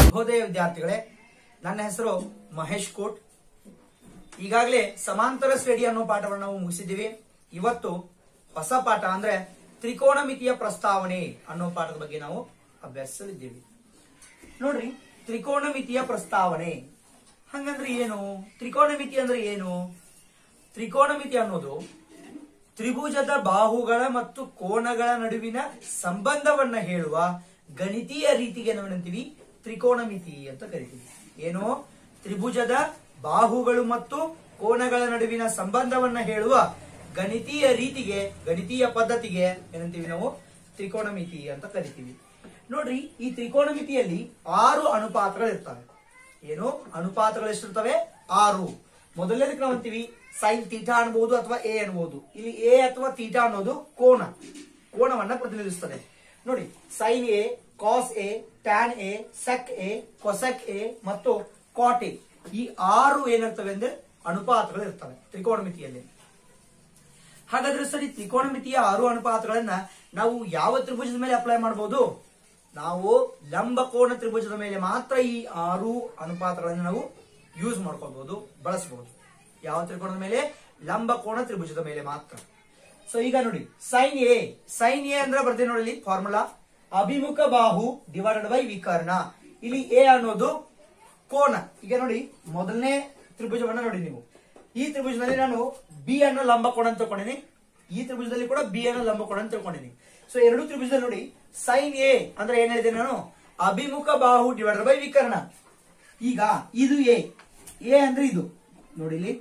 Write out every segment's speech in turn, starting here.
ಶುಭೋದಯ ವಿದ್ಯಾರ್ಥಿಗಳೇ ನನ್ನ ಹೆಸರು ಮಹೇಶ್ ಕೋಟ್ ಈಗಾಗಲೇ ಸಮಾಂತರ ಶ್ರೇಣಿ ಅನ್ನೋ ಪಾಠವನ್ನು ನಾವು ಮುಗಿಸಿದ್ದೀವಿ ಇವತ್ತು ಹೊಸ ಪಾಠ ಅಂದ್ರೆ ತ್ರಿಕೋನಮಿತಿಯ ಪ್ರಸ್ತಾವನೆ ಅನ್ನೋ ಪಾಠದ ಬಗ್ಗೆ ನಾವು ಅಭ್ಯಸಿಸಲಿದ್ದೇವೆ ನೋಡ್ರಿ ತ್ರಿಕೋನಮಿತಿಯ ಪ್ರಸ್ತಾವನೆ ಹಂಗಂದ್ರೆ ಏನು ತ್ರಿಕೋನಮಿತಿ ಅಂದ್ರೆ ಏನು ತ್ರಿಕೋನಮಿತಿ ಅನ್ನೋದು ತ್ರಿಭುಜದ ಬಾಹುಗಳ ಮತ್ತು ಕೋನಗಳ ನಡುವಿನ ಸಂಬಂಧವನ್ನ ಹೇಳುವ ಗಣಿತೀಯ ರೀತಿಗೆ ನಾವೇನಂತೀವಿ ತ್ರಿಕೋನಮಿತಿ ಅಂತ ಕರಿತೀವಿ ಏನು ತ್ರಿಭುಜದ ಬಾಹುಗಳು ಮತ್ತು ಕೋನಗಳ ನಡುವಿನ ಸಂಬಂಧವನ್ನ ಹೇಳುವ ಗಣಿತೀಯ ರೀತಿಗೆ ಗಣಿತೀಯ ಪದ್ಧತಿಗೆ ಏನಂತೀವಿ ನಾವು ತ್ರಿಕೋನಮಿತಿ ಅಂತ ಕರಿತೀವಿ ನೋಡ್ರಿ ಈ ತ್ರಿಕೋನಮಿತಿಯಲ್ಲಿ ಆರು ಅನುಪಾತಗಳು ಇರ್ತವೆ ಏನು ಅನುಪಾತಗಳು ಎಷ್ಟಿರ್ತವೆ ಆರು ಮೊದಲನೇದಕ್ಕೆ ನಾವು ಅಂತೀವಿ ಸೈನ್ ತೀಟಾ ಅನ್ಬಹುದು ಅಥವಾ ಎ ಅನ್ಬಹುದು ಇಲ್ಲಿ ಎ ಅಥವಾ ತೀಟಾ ಅನ್ನೋದು ಕೋನ ಕೋನವನ್ನ ಪ್ರತಿನಿಧಿಸ್ತದೆ ನೋಡಿ sine A cos A tan A sec A cosec A ಮತ್ತು ಕಾಟ್ ಎ ಈ ಆರು ಏನಿರ್ತವೆ ಅಂದ್ರೆ ಅನುಪಾತಗಳು ಇರ್ತವೆ ತ್ರಿಕೋನಮಿತಿಯಲ್ಲಿ ಹಾಗಾದ್ರೆ ಸರಿ ತ್ರಿಕೋನಮಿತಿಯ ಆರು ಅನುಪಾತಗಳನ್ನ ನಾವು ಯಾವ ತ್ರಿಭುಜದ ಮೇಲೆ ಅಪ್ಲೈ ಮಾಡಬಹುದು ನಾವು ಲಂಬಕೋನ ತ್ರಿಭುಜದ ಮೇಲೆ ಮಾತ್ರ ಈ ಆರು ಅನುಪಾತಗಳನ್ನು ನಾವು ಯೂಸ್ ಮಾಡ್ಕೋಬಹುದು ಬಳಸಬಹುದು ಯಾವ ತ್ರಿಕೋನದ ಮೇಲೆ ಲಂಬಕೋನ ತ್ರಿಭುಜದ ಮೇಲೆ ಮಾತ್ರ ಸೊ ಈಗ ನೋಡಿ ಸೈನ್ ಎ ಸೈನ್ ಎ ಅಂದ್ರೆ ಬರ್ತೀನಿ ನೋಡಿ ಇಲ್ಲಿ ಫಾರ್ಮುಲಾ ಅಭಿಮುಖ ಬಾಹು ಡಿವೈಡೆಡ್ ಬೈ ವಿಕರ್ಣ ಇಲ್ಲಿ ಎ ಅನ್ನೋದು ಕೋನ ಈಗ ನೋಡಿ ಮೊದಲನೇ ತ್ರಿಭುಜವನ್ನ ನೋಡಿ ನೀವು ಈ ತ್ರಿಭುಜದಲ್ಲಿ ನಾನು ಬಿ ಅನ್ನೋ ಲಂಬಕೋಣ ಅಂತ ತಗೊಂಡಿನಿ ಈ ತ್ರಿಭುಜದಲ್ಲಿ ಕೂಡ ಬಿ ಅನ್ನೋ ಲಂಬಕೋಣ ಅಂತ ತಿಳ್ಕೊಂಡಿನಿ ಸೊ ಎರಡು ತ್ರಿಭುಜದಲ್ಲಿ ನೋಡಿ ಸೈನ್ ಎ ಅಂದ್ರೆ ಏನ್ ಹೇಳಿದೆ ನಾನು ಅಭಿಮುಖ ಬಾಹು ಡಿವೈಡೆಡ್ ಬೈ ವಿಕರ್ಣ ಈಗ ಇದು ಎ ಎ ಅಂದ್ರೆ ಇದು ನೋಡಿ ಇಲ್ಲಿ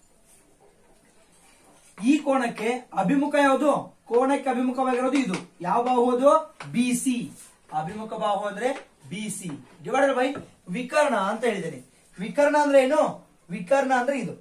ಈ ಕೋಣಕ್ಕೆ ಅಭಿಮುಖ ಯಾವುದು ಕೋಣಕ್ಕೆ ಅಭಿಮುಖವಾಗಿರೋದು ಇದು ಯಾವ ಬಾಹು ಅದು ಬಿ ಸಿ ಅಭಿಮುಖ ಬಾಹು ಅಂದ್ರೆ ಬಿ ಸಿ ಡಿವೈಡೆಡ್ ಬೈ ವಿಕರ್ಣ ಅಂತ ಹೇಳಿದ್ದೇನೆ ವಿಕರ್ಣ ಅಂದ್ರೆ ಏನು ವಿಕರ್ಣ ಅಂದ್ರೆ ಇದು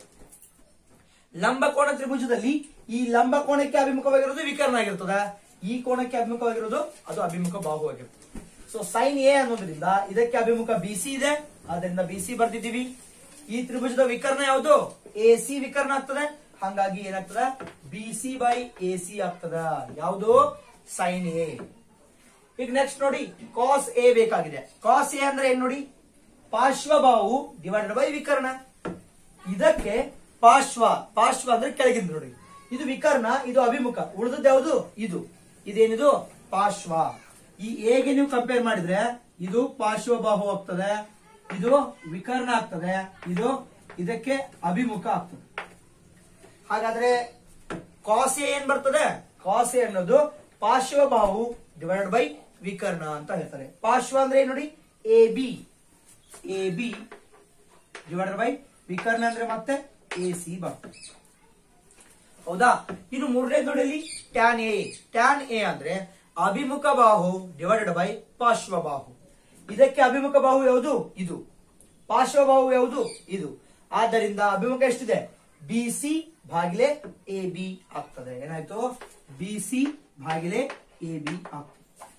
ಲಂಬಕೋಣ ತ್ರಿಭುಜದಲ್ಲಿ ಈ ಲಂಬ ಕೋಣಕ್ಕೆ ಅಭಿಮುಖವಾಗಿರೋದು ವಿಕರ್ಣ ಆಗಿರ್ತದ ಈ ಕೋಣಕ್ಕೆ ಅಭಿಮುಖವಾಗಿರೋದು ಅದು ಅಭಿಮುಖ ಬಾಹು ಆಗಿರ್ತದೆ ಸೊ ಸೈನ್ ಎ ಅನ್ನೋದ್ರಿಂದ ಇದಕ್ಕೆ ಅಭಿಮುಖ ಬಿ ಸಿ ಇದೆ ಅದರಿಂದ ಬಿ ಸಿ ಬರ್ತಿದ್ದೀವಿ ಈ ತ್ರಿಭುಜದ ವಿಕರ್ಣ ಯಾವುದು ಎ ಸಿ ವಿಕರ್ಣ ಆಗ್ತದೆ ಹಂಗಾಗಿ ಏನಾಗ್ತದ B C by A C ಆಗ್ತದ ಯಾವುದು ಸೈನ್ ಎ ಈಗ ನೆಕ್ಸ್ಟ್ ನೋಡಿ ಕಾಸ್ ಎ ಬೇಕಾಗಿದೆ ಕಾಸ್ ಎ ಅಂದ್ರೆ ಏನ್ ನೋಡಿ ಪಾರ್ಶ್ವಬಾಹು ಡಿವೈಡೆಡ್ ಬೈ ವಿಕರ್ಣ ಇದಕ್ಕೆ ಪಾರ್ಶ್ವ ಪಾರ್ಶ್ವ ಅಂದ್ರೆ ಕೆಳಗಿಂದ ನೋಡಿ ಇದು ವಿಕರ್ಣ ಇದು ಅಭಿಮುಖ ಉಳಿದದ್ದು ಯಾವುದು ಇದು ಇದೇನಿದು ಪಾರ್ಶ್ವ ಈ ಎಗೆ ನೀವು ಕಂಪೇರ್ ಮಾಡಿದ್ರೆ ಇದು ಪಾರ್ಶ್ವಬಾಹು ಆಗ್ತದೆ ಇದು ವಿಕರ್ಣ ಆಗ್ತದೆ ಇದು ಇದಕ್ಕೆ ಅಭಿಮುಖ ಆಗ್ತದೆ ಹಾಗಾದ್ರೆ ಕಾಸೆ ಏನ್ ಬರ್ತದೆ ಕಾಸೆ ಅನ್ನೋದು ಪಾರ್ಶ್ವಬಾಹು ಡಿವೈಡೆಡ್ ಬೈ ವಿಕರ್ಣ ಅಂತ ಹೇಳ್ತಾರೆ ಪಾರ್ಶ್ವ ಅಂದ್ರೆ ಏನ್ ನೋಡಿ A B A B divided by ವಿಕರ್ಣ ಅಂದ್ರೆ ಮತ್ತೆ ಎ ಸಿ ಬರ್ತದೆ ಹೌದಾ ಇನ್ನು ಮೂರನೇ ನೋಡಿ ಇಲ್ಲಿ ಟ್ಯಾನ್ ಎ ಟ್ಯಾನ್ ಎ ಅಂದ್ರೆ ಅಭಿಮುಖ ಬಾಹು ಡಿವೈಡೆಡ್ ಬೈ ಪಾರ್ಶ್ವ ಬಾಹು ಇದಕ್ಕೆ ಅಭಿಮುಖ ಬಾಹು ಯಾವುದು ಇದು ಪಾರ್ಶ್ವ ಬಾಹು ಯಾವುದು ಇದು ಆದ್ದರಿಂದ ಅಭಿಮುಖ ಎಷ್ಟಿದೆ ಬಿ ಸಿ ಭಾಗಿಲೆ ಎ ಬಿ ಆಗ್ತದೆ ಏನಾಯ್ತು ಬಿ ಸಿ ಭಾಗಿಲೆ ಎ ಬಿ ಆಗ್ತದೆ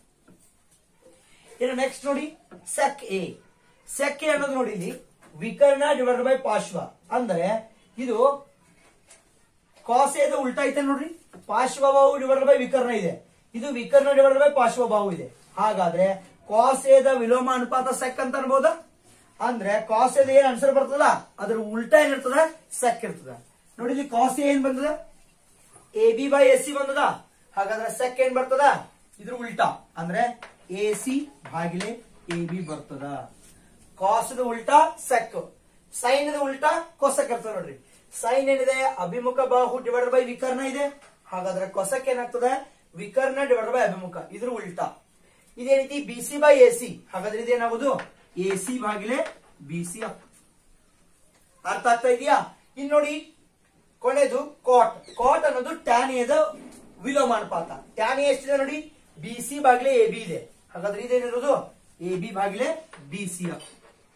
ಇನ್ನು ನೆಕ್ಸ್ಟ್ ನೋಡಿ ಸೆಕ್ ಎ ಸೆಕ್ ಎ ಅನ್ನೋದು ನೋಡಿ ಇಲ್ಲಿ ವಿಕರ್ಣ ಡಿವೈಡೆಡ್ ಬೈ ಪಾರ್ಶ್ವ ಅಂದ್ರೆ ಇದು ಕಾಸೇದ ಉಲ್ಟಾ ಐತೆ ನೋಡ್ರಿ ಪಾರ್ಶ್ವಬಾಹು ಡಿವೈಡೆಡ್ ಬೈ ವಿಕರ್ಣ ಇದೆ ಇದು ವಿಕರ್ಣ ಡಿವೈಡೆಡ್ ಬೈ ಪಾರ್ಶ್ವಬಾಹು ಇದೆ ಹಾಗಾದ್ರೆ ಕಾಸೇದ ವಿಲೋಮ ಅನುಪಾತ ಸೆಕ್ ಅಂತ ಅನ್ಬೋದಾ ಅಂದ್ರೆ ಕಾಸೇದ ಏನ್ ಆನ್ಸರ್ ಬರ್ತದ ಅದ್ರ ಉಲ್ಟಾ ಏನಿರ್ತದ ಸೆಕ್ ಇರ್ತದ ನೋಡಿ ಇಲ್ಲಿ ಕಾಸೆ ಏನ್ ಬಂದದ A B by S C ಬಂದದ ಹಾಗಾದ್ರೆ ಸೆಕ್ ಏನ್ ಬರ್ತದ ಇದ್ರ ಉಲ್ಟಾ ಅಂದ್ರೆ ಎ ಸಿ ಭಾಗಿಲೆ ಎ ಬಿ ಬರ್ತದ ಕಾಸದ ಉಲ್ಟಾ ಸೆಕ್ ಸೈನ್ ಉಲ್ಟಾ ಕೊಸಕ್ ಇರ್ತದೆ ನೋಡ್ರಿ ಸೈನ್ ಏನಿದೆ ಅಭಿಮುಖ ಬಾಹು ಡಿವೈಡೆಡ್ ಬೈ ವಿಕರ್ಣ ಇದೆ ಹಾಗಾದ್ರೆ ಕೊಸಕ್ ಏನಾಗ್ತದೆ ವಿಕರ್ಣ ಡಿವೈಡೆಡ್ ಬೈ ಅಭಿಮುಖ ಇದ್ರ ಉಲ್ಟಾ ಇದೇ ರೀತಿ B C by A C ಹಾಗಾದ್ರೆ ಇದೇನಾಗುದು ಎ ಸಿ ಭಾಗಿಲೆ ಬಿ ಸಿ ಆಗ್ತದೆ ಅರ್ಥ ಆಗ್ತಾ ಇದೆಯಾ ಇನ್ ನೋಡಿ ಕೊನೆದು ಕಾಟ್ ಕಾಟ್ ಅನ್ನೋದು ಟ್ಯಾನ್ ಎದ ವಿಲೋಮ ಅನುಪಾತ ಟ್ಯಾನ್ ಎ ಎಷ್ಟಿದೆ ನೋಡಿ ಬಿ ಸಿ ಭಾಗಿಲೆ ಎ ಬಿ ಇದೆ ಹಾಗಾದ್ರೆ ಇದೇನಿರೋದು ಎ ಬಿ ಭಾಗಿಲೆ ಬಿ ಸಿ ಆಗ್ತದೆ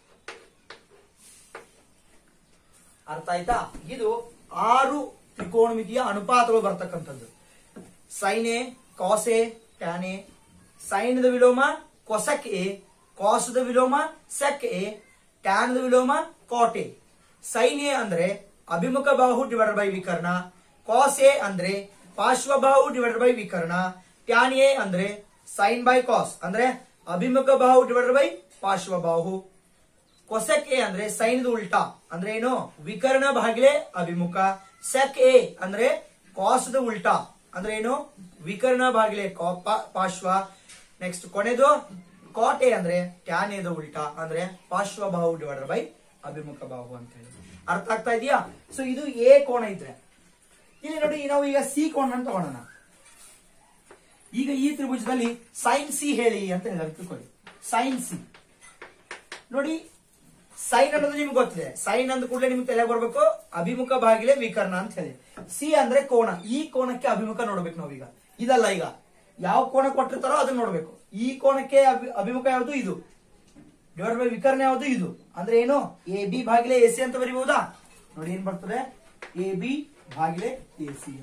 ಅರ್ಥ ಆಯ್ತಾ ಇದು ಆರು ತ್ರಿಕೋನಮಿತಿಯ ಅನುಪಾತಗಳು ಬರ್ತಕ್ಕಂಥದ್ದು sine A cos A tan A sine ದ ವಿಲೋಮ ಕೊಸಕ್ ಎ ಕಾಸ್ ದ ವಿಲೋಮ ಸೆಕ್ ಎ ಟ್ಯಾನ್ ದ ವಿಲೋಮ ಕಾಟ್ ಎ ಸೈನ್ ಎ ಅಂದ್ರೆ ಅಭಿಮುಖ ಬಾಹು ಡಿವೈಡೆಡ್ ಬೈ ವಿಕರ್ಣ ಕಾಸ್ ಎ ಅಂದ್ರೆ ಪಾರ್ಶ್ವಬಾಹು ಡಿವೈಡೆಡ್ ಬೈ ವಿಕರ್ಣ ಟ್ಯಾನ್ ಎ ಅಂದ್ರೆ ಸೈನ್ ಬೈ ಕಾಸ್ ಅಂದ್ರೆ ಅಭಿಮುಖ ಬಾಹು ಡಿವೈಡೆಡ್ ಬೈ ಪಾರ್ಶ್ವಬಾಹು ಕೊಸೆಕ್ ಎ ಅಂದ್ರೆ ಸೈನ್ದು ಉಲ್ಟಾ ಅಂದ್ರೆ ಏನು ವಿಕರ್ಣ ಭಾಗಿಲೆ ಅಭಿಮುಖ ಸೆಕ್ ಎ ಅಂದ್ರೆ ಕಾಸ್ದ ಉಲ್ಟಾ ಅಂದ್ರೆ ಏನು ವಿಕರ್ಣ ಭಾಗಿಲೆ ಕಾ- ಪಾ- ಪಾರ್ಶ್ವ ನೆಕ್ಸ್ಟ್ ಕೊನೆದು ಕಾಟ್ ಎ ಅಂದ್ರೆ ಟ್ಯಾನ್ ಎದ ಉಲ್ಟಾ ಅಂದ್ರೆ ಪಾರ್ಶ್ವ ಬಾಹು ಡಿವೈಡರ್ ಬೈ ಅಭಿಮುಖ ಬಾಹು ಅಂತ ಹೇಳಿ ಅರ್ಥ ಆಗ್ತಾ ಇದೆಯಾ ಸೊ ಇದು ಎ ಕೋಣ ಇದ್ರೆ ಇಲ್ಲಿ ನೋಡಿ ನಾವು ಈಗ ಸಿ ಕೋಣ ತಗೊಳ್ಳೋಣ ಈಗ ಈ ತ್ರಿಭುಜದಲ್ಲಿ ಸೈನ್ ಸಿ ಹೇಳಿ ಅಂತ ಹೇಳಿದ್ರೆ ತಿಳ್ಕೊಳ್ಳಿ ಸೈನ್ ಸಿ ನೋಡಿ ಸೈನ್ ಅನ್ನೋದು ನಿಮ್ಗೆ ಗೊತ್ತಿದೆ ಸೈನ್ ಅಂದ ಕೂಡಲೇ ನಿಮ್ಗೆ ತಲೆ ಬರ್ಬೇಕು ಅಭಿಮುಖ ಬಾಗಿಲೆ ವಿಕರ್ಣ ಅಂತ ಹೇಳಿ ಸಿ ಅಂದ್ರೆ ಕೋಣ ಈ ಕೋಣಕ್ಕೆ ಅಭಿಮುಖ ನೋಡ್ಬೇಕು ನಾವೀಗ ಇದಲ್ಲ ಈಗ ಯಾವ ಕೋಣ ಕೊಟ್ಟಿರ್ತಾರೋ ಅದನ್ನ ನೋಡ್ಬೇಕು ಈ ಕೋಣಕ್ಕೆ ಅಭಿ- ಅಭಿಮುಖ ಯಾವುದು ಇದು ಡಿವೈಡ್ ಬೈ ವಿಕರ್ಣ ಯಾವುದು ಇದು ಅಂದ್ರೆ ಏನು ಎ ಬಿ ಭಾಗಿಲೆ ಎ ಸಿ ಅಂತ ಬರೀಬಹುದಾ ನೋಡಿ ಏನ್ ಬರ್ತದೆ ಎ ಬಿ ಭಾಗಿಲೆ ಎ ಸಿ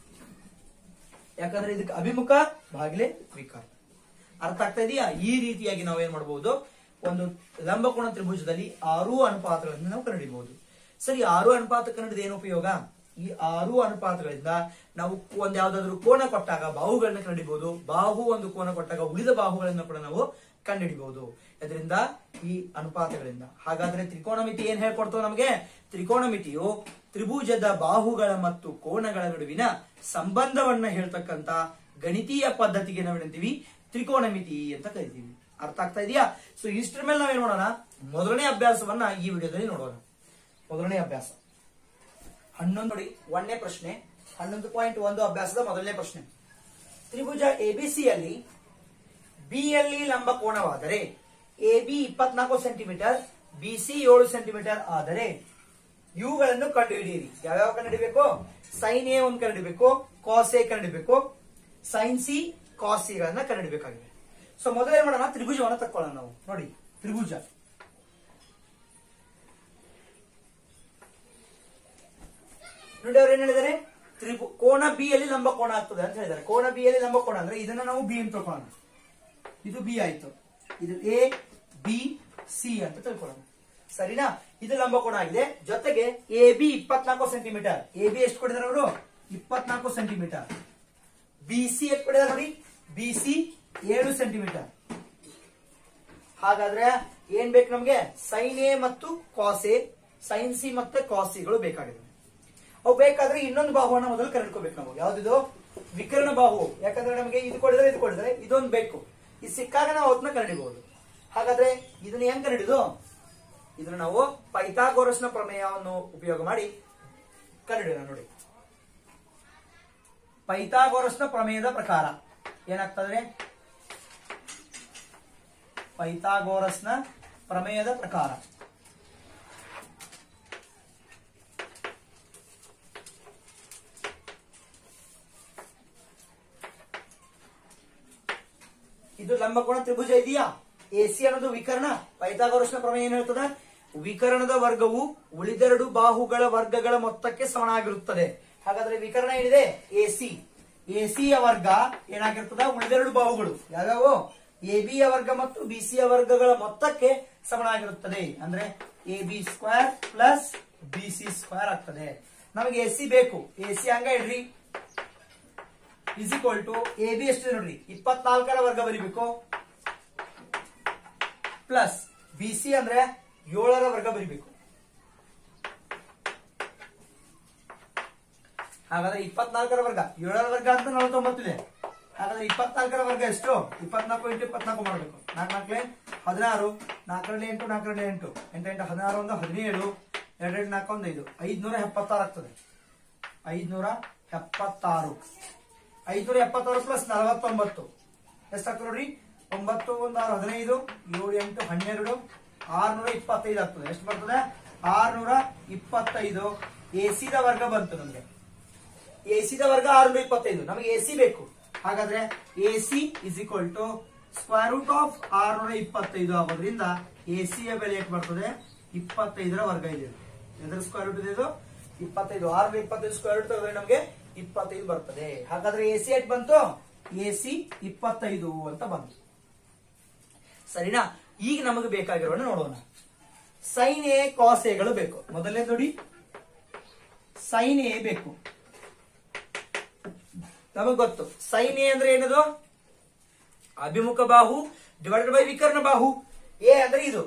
ಯಾಕಂದ್ರೆ ಇದಕ್ಕೆ ಅಭಿಮುಖ ಭಾಗಿಲೆ ವಿಕರ್ಣ ಅರ್ಥ ಆಗ್ತಾ ಇದೆಯಾ ಈ ರೀತಿಯಾಗಿ ನಾವು ಏನ್ ಮಾಡಬಹುದು ಒಂದು ಲಂಬಕೋಣ ತ್ರಿಭುಜದಲ್ಲಿ ಆರು ಅನುಪಾತಗಳನ್ನು ನಾವು ಕಂಡುಹಿಡಿಯಬಹುದು ಸರಿ ಆರು ಅನುಪಾತ ಕಂಡುಹಿಡಿದ ಏನು ಉಪಯೋಗ ಈ ಆರು ಅನುಪಾತಗಳಿಂದ ನಾವು ಒಂದ್ ಯಾವ್ದಾದ್ರು ಕೋನ ಕೊಟ್ಟಾಗ ಬಾಹುಗಳನ್ನ ಕಂಡುಹಿಡಿಬಹುದು ಬಾಹು ಒಂದು ಕೋನ ಕೊಟ್ಟಾಗ ಉಳಿದ ಬಾಹುಗಳನ್ನ ಕೂಡ ನಾವು ಕಂಡುಹಿಡಿಬಹುದು ಇದರಿಂದ ಈ ಅನುಪಾತಗಳಿಂದ ಹಾಗಾದ್ರೆ ತ್ರಿಕೋಣಮಿತಿ ಏನ್ ಹೇಳ್ಕೊಡ್ತೋ ನಮಗೆ ತ್ರಿಕೋಣಮಿತಿಯು ತ್ರಿಭುಜದ ಬಾಹುಗಳ ಮತ್ತು ಕೋನಗಳ ನಡುವಿನ ಸಂಬಂಧವನ್ನ ಹೇಳ್ತಕ್ಕಂತ ಗಣಿತೀಯ ಪದ್ಧತಿಗೆ ನಾವೇನಂತೀವಿ ತ್ರಿಕೋಣಮಿತಿ ಅಂತ ಕರಿತೀವಿ ಅರ್ಥ ಆಗ್ತಾ ಇದೆಯಾ ಸೊ ಇಷ್ಟರ ಮೇಲೆ ನಾವೇನ್ ಮಾಡೋಣ ಮೊದಲನೇ ಅಭ್ಯಾಸವನ್ನ ಈ ವಿಡಿಯೋದಲ್ಲಿ ನೋಡೋಣ ಮೊದಲನೇ ಅಭ್ಯಾಸ ಹನ್ನೊಂದು ನೋಡಿ ಒಂದನೇ ಪ್ರಶ್ನೆ ಹನ್ನೊಂದು ಪಾಯಿಂಟ್ ಒಂದು ಅಭ್ಯಾಸದ ಮೊದಲನೇ ಪ್ರಶ್ನೆ ತ್ರಿಭುಜ ಎಬಿಸಿ ಅಲ್ಲಿ ಬಿ ಯಲ್ಲಿ ಲಂಬ ಕೋನವಾದರೆ ಎ ಬಿ ಇಪ್ಪತ್ನಾಲ್ಕು ಸೆಂಟಿಮೀಟರ್ ಬಿ ಸಿ ಏಳು ಸೆಂಟಿಮೀಟರ್ ಆದರೆ ಇವುಗಳನ್ನು ಕಂಡುಹಿಡಿಯಿರಿ ಯಾವ್ಯಾವ ಕಂಡುಹಿಡಿಬೇಕು ಸೈನ್ ಎ ಒಂದು ಕಂಡುಹಿಡಿಬೇಕು ಕಾಸ್ ಎ ಕಂಡುಹಿಡಿಬೇಕು ಸೈನ್ ಸಿ ಕಾಸ್ ಸಿ ಗಳನ್ನ ಕಂಡುಹಿಡಿಬೇಕಾಗಿದೆ ಸೊ ಮೊದಲು ಏನ್ ಮಾಡೋಣ ತ್ರಿಭುಜವನ್ನು ತಕ್ಕೊಳ್ಳೋಣ ನಾವು ನೋಡಿ ತ್ರಿಭುಜ ನೋಡಿ ಅವ್ರು ಏನ್ ಹೇಳಿದ್ದಾರೆ ತ್ರಿಭು ಕೋಣ ಬಿ ಯಲ್ಲಿ ಲಂಬ ಕೋಣ ಆಗ್ತದೆ ಅಂತ ಹೇಳಿದ್ದಾರೆ ಕೋಣ ಬಿ ಯಲ್ಲಿ ಲಂಬ ಕೋಣ ಅಂದ್ರೆ ಇದನ್ನ ನಾವು ಬಿ ಅಂತ ತಿಳ್ಕೊಳ್ಳೋಣ ಇದು ಬಿ ಆಯ್ತು ಇದು ಎ ಬಿ ಸಿ ಅಂತ ತಿಳ್ಕೊಳ್ಳೋಣ ಸರಿನಾ ಇದು ಲಂಬಕೋಣ ಆಗಿದೆ ಜೊತೆಗೆ ಎ ಬಿ ಇಪ್ಪತ್ನಾಲ್ಕು ಸೆಂಟಿಮೀಟರ್ ಎ ಬಿ ಎಷ್ಟು ಕೊಟ್ಟಿದ್ದಾರೆ ಅವರು ಇಪ್ಪತ್ನಾಲ್ಕು ಸೆಂಟಿಮೀಟರ್ ಬಿ ಸಿ ಎಷ್ಟು ಕೊಟ್ಟಿದ್ದಾರೆ ನೋಡಿ ಬಿ ಸಿ ಏಳು ಸೆಂಟಿಮೀಟರ್ ಹಾಗಾದ್ರೆ ಏನ್ ಬೇಕು ನಮ್ಗೆ ಸೈನ್ ಎ ಮತ್ತು ಕಾಸ್ ಎ ಸೈನ್ ಸಿ ಮತ್ತೆ ಕಾಸ್ ಸಿಗಳು ಬೇಕಾಗಿದೆ ಅವು ಬೇಕಾದ್ರೆ ಇನ್ನೊಂದು ಬಾಹುವನ್ನ ಮೊದಲು ಕರೆಡ್ಕೋಬೇಕು ನಾವು ಯಾವ್ದಿದು ವಿಕರ್ಣ ಬಾಹು ಯಾಕಂದ್ರೆ ನಮಗೆ ಇದು ಕೊಡಿದ್ರೆ ಇದು ಕೊಡಿದ್ರೆ ಇದೊಂದು ಬೇಕು ಇದು ಸಿಕ್ಕಾಗ ನಾವು ಅವತ್ತನ್ನ ಕಂಡಿಬಹುದು ಹಾಗಾದ್ರೆ ಇದನ್ನ ಹೆಂಗ್ ಕಂಡಿಡಿದು ಇದನ್ನ ನಾವು ಪೈಥಾಗೋರಸ್ನ ಪ್ರಮೇಯವನ್ನು ಉಪಯೋಗ ಮಾಡಿ ಕಂಡಿಡೋಣ ನೋಡಿ ಪೈಥಾಗೋರಸ್ನ ಪ್ರಮೇಯದ ಪ್ರಕಾರ ಏನಾಗ್ತದೆ ಪೈಥಾಗೋರಸ್ನ ಪ್ರಮೇಯದ ಪ್ರಕಾರ ಇದು ಲಂಬಕೋಣ ತ್ರಿಭುಜ ಇದೆಯಾ ಎಸಿ ಅನ್ನೋದು ವಿಕರ್ಣ ಪೈಥಾಗೋರಸ್ನ ಪ್ರಮೇಯ ಏನ್ ಹೇಳ್ತದ ವಿಕರ್ಣದ ವರ್ಗವು ಉಳಿದೆರಡು ಬಾಹುಗಳ ವರ್ಗಗಳ ಮೊತ್ತಕ್ಕೆ ಸಮನಾಗಿರುತ್ತದೆ ಹಾಗಾದ್ರೆ ವಿಕರ್ಣ ಏನಿದೆ ಎಸಿ ಎಸಿಯ ವರ್ಗ ಏನಾಗಿರ್ತದ ಉಳಿದೆರಡು ಬಾಹುಗಳು ಯಾವ್ಯಾವು ಎ ಯ ವರ್ಗ ಮತ್ತು ಬಿ ಯ ವರ್ಗಗಳ ಮೊತ್ತಕ್ಕೆ ಸಮನಾಗಿರುತ್ತದೆ ಅಂದ್ರೆ A B square plus B C square ಆಗ್ತದೆ ನಮಗೆ ಎ ಸಿ ಬೇಕು ಎ ಸಿ ಹಂಗ ಇಡ್ರಿ is equal to A B ಎಷ್ಟಿದೆ ನೋಡ್ರಿ ಇಪ್ಪತ್ನಾಲ್ಕರ ವರ್ಗ ಬರಿಬೇಕು ಪ್ಲಸ್ ಬಿ ಸಿ ಅಂದ್ರೆ ಏಳರ ವರ್ಗ ಬರಿಬೇಕು ಹಾಗಾದ್ರೆ ಇಪ್ಪತ್ನಾಲ್ಕರ ವರ್ಗ ಏಳರ ವರ್ಗ ಅಂತ ನಲವತ್ತೊಂಬತ್ತಿದೆ ಹಾಗಾದ್ರೆ ಇಪ್ಪತ್ನಾಲ್ಕರ ವರ್ಗ ಎಷ್ಟು ಇಪ್ಪತ್ನಾಲ್ಕು ಇಂಟು ಇಪ್ಪತ್ನಾಲ್ಕು ಮಾಡಬೇಕು ನಾಲ್ಕು ನಾಲ್ಕಲೆ ಹದಿನಾರು ನಾಲ್ಕರಲ್ಲಿ ಎಂಟು ನಾಲ್ಕರಲ್ಲಿ ಎಂಟು ಎಂಟು ಎಂಟು ಹದಿನಾರು ಒಂದು ಹದಿನೇಳು ಎರಡೆರಡು ನಾಲ್ಕು ಒಂದು ಐದು ಐದ್ನೂರ ಎಪ್ಪತ್ತಾರು ಆಗ್ತದೆ ಐದ್ನೂರ ಎಪ್ಪತ್ತಾರು ಐದ್ನೂರ ಎಪ್ಪತ್ತಾರು ಪ್ಲಸ್ ನಲವತ್ತೊಂಬತ್ತು ಎಷ್ಟಾಗ್ತದೆ ನೋಡ್ರಿ ಒಂಬತ್ತು ಒಂದು ಆರು ಹದಿನೈದು ಏಳು ಎಂಟು ಹನ್ನೆರಡು ಆರ್ನೂರ ಇಪ್ಪತ್ತೈದು ಆಗ್ತದೆ ಎಷ್ಟು ಬರ್ತದೆ ಆರ್ನೂರ ಇಪ್ಪತ್ತೈದು ಎ ಸಿದ ವರ್ಗ ಬಂತು ನಮಗೆ ಎ ಸಿದ ವರ್ಗ ಆರ್ನೂರ ಇಪ್ಪತ್ತೈದು ನಮಗೆ ಎ ಸಿ ಬೇಕು ಹಾಗಾದ್ರೆ A C is equal to square root of ಆರ್ನೂರ ಇಪ್ಪತ್ತೈದು ಆಗೋದ್ರಿಂದ ಎ ಸಿ ಯ ಬೆಲೆ ಎಷ್ಟು ಬರ್ತದೆ ಇಪ್ಪತ್ತೈದರ ವರ್ಗ ಇದೆ ಎದ್ರ ಸ್ಕ್ವೇರ್ ರೂಟ್ ಇದೆ ಇದು ಇಪ್ಪತ್ತೈದು ಆರ್ನೂರ ಇಪ್ಪತ್ತೈದು ಸ್ಕ್ವೇರ್ ರೂಟ್ ತೆಗೆದ್ರೆ ನಮಗೆ ಇಪ್ಪತ್ತೈದು ಬರ್ತದೆ ಹಾಗಾದ್ರೆ ಎ ಸಿ ಎಷ್ಟು ಬಂತು ಎ ಸಿ ಇಪ್ಪತ್ತೈದು ಅಂತ ಬಂತು ಸರಿನಾ ಈಗ ನಮಗೆ ಬೇಕಾಗಿರೋಣ ನೋಡೋಣ ಸೈನ್ ಎ ಕಾಸ್ ಎಗಳು ಬೇಕು ಮೊದಲನೇ ನೋಡಿ ಸೈನ್ ಎ ಬೇಕು ನಮಗ್ ಗೊತ್ತು ಸೈನ್ ಎ ಅಂದ್ರೆ ಏನದು ಅಭಿಮುಖ ಬಾಹು ಡಿವೈಡೆಡ್ ಬೈ ವಿಕರ್ಣ ಬಾಹು ಎ ಅಂದ್ರೆ ಇದು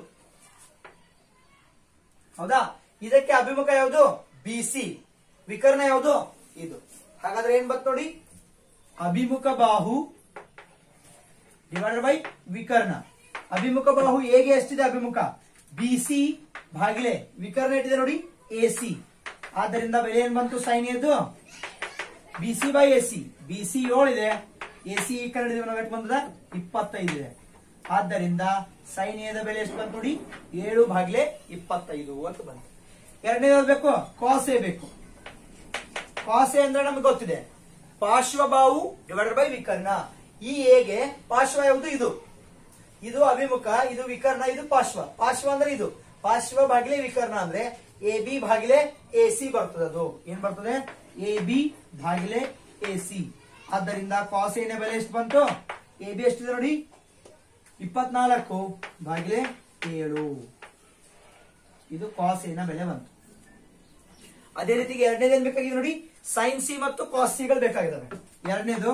ಹೌದಾ ಇದಕ್ಕೆ ಅಭಿಮುಖ ಯಾವುದು ಬಿ ಸಿ ವಿಕರ್ಣ ಯಾವುದು ಇದು ಹಾಗಾದ್ರೆ ಏನ್ ಬಂತು ನೋಡಿ ಅಭಿಮುಖ ಬಾಹು ಡಿವೈಡೆಡ್ ಬೈ ವಿಕರ್ಣ ಅಭಿಮುಖ ಬಾಹು ಹೇಗೆ ಎಷ್ಟಿದೆ ಅಭಿಮುಖ ಬಿ ಸಿ ಭಾಗಿಲೆ ವಿಕರ್ಣ ಇಟ್ಟಿದೆ ನೋಡಿ ಎ ಸಿ ಆದ್ದರಿಂದ ಬೆಲೆ ಏನ್ ಬಂತು ಸೈನ್ ಎದ್ದು B C by A C B C ಏಳಿದೆ ಎ ಸಿ ವಿಕರ್ಣ ಹಿಡಿದಿವೆ ನಾವು ಎಷ್ಟು ಬಂದದ ಇಪ್ಪತ್ತೈದು ಇದೆ ಆದ್ದರಿಂದ ಸೈನ್ ಎದ ಬೆಲೆ ಎಷ್ಟು ಬಂತು ನೋಡಿ ಏಳು ಭಾಗಿಲೆ ಇಪ್ಪತ್ತೈದು ಅಂತ ಬಂತು ಎರಡನೇ ಯಾವ್ದು ಬೇಕು ಕಾಸ್ ಎ ಬೇಕು ಕಾಸ್ ಎ ಅಂದ್ರೆ ನಮ್ಗೆ ಗೊತ್ತಿದೆ ಪಾರ್ಶ್ವಬಾಹು ಡಿವೈಡೆಡ್ ಬೈ ವಿಕರ್ಣ ಈ ಎಗೆ ಪಾರ್ಶ್ವ ಯಾವುದು ಇದು ಇದು ಅಭಿಮುಖ ಇದು ವಿಕರ್ಣ ಇದು ಪಾರ್ಶ್ವ ಪಾರ್ಶ್ವ ಅಂದ್ರೆ ಇದು ಪಾರ್ಶ್ವ ಭಾಗಿಲೆ ವಿಕರ್ಣ ಅಂದ್ರೆ ಎ ಬಿ ಭಾಗಿಲೆ ಎ ಸಿ ಬರ್ತದೆ ಅದು ಏನ್ ಬರ್ತದೆ ಎ ಬಿ ಭಾಗಿಲೆ ಎ ಸಿ ಆದ್ದರಿಂದ ಕಾಸ್ ಎನ ಬೆಲೆ ಎಷ್ಟು ಬಂತು ಎ ಬಿ ಎಷ್ಟಿದೆ ನೋಡಿ ಇಪ್ಪತ್ನಾಲ್ಕು ಭಾಗಿಲೆ ಏಳು ಇದು ಕಾಸ್ ಎನ ಬೆಲೆ ಬಂತು ಅದೇ ರೀತಿಗೆ ಎರಡನೇದು ಏನ್ ಬೇಕಾಗಿದೆ ನೋಡಿ ಸೈನ್ ಸಿ ಮತ್ತು ಕಾಸ್ ಸಿಗಳು ಬೇಕಾಗಿದ್ದಾವೆ ಎರಡನೇದು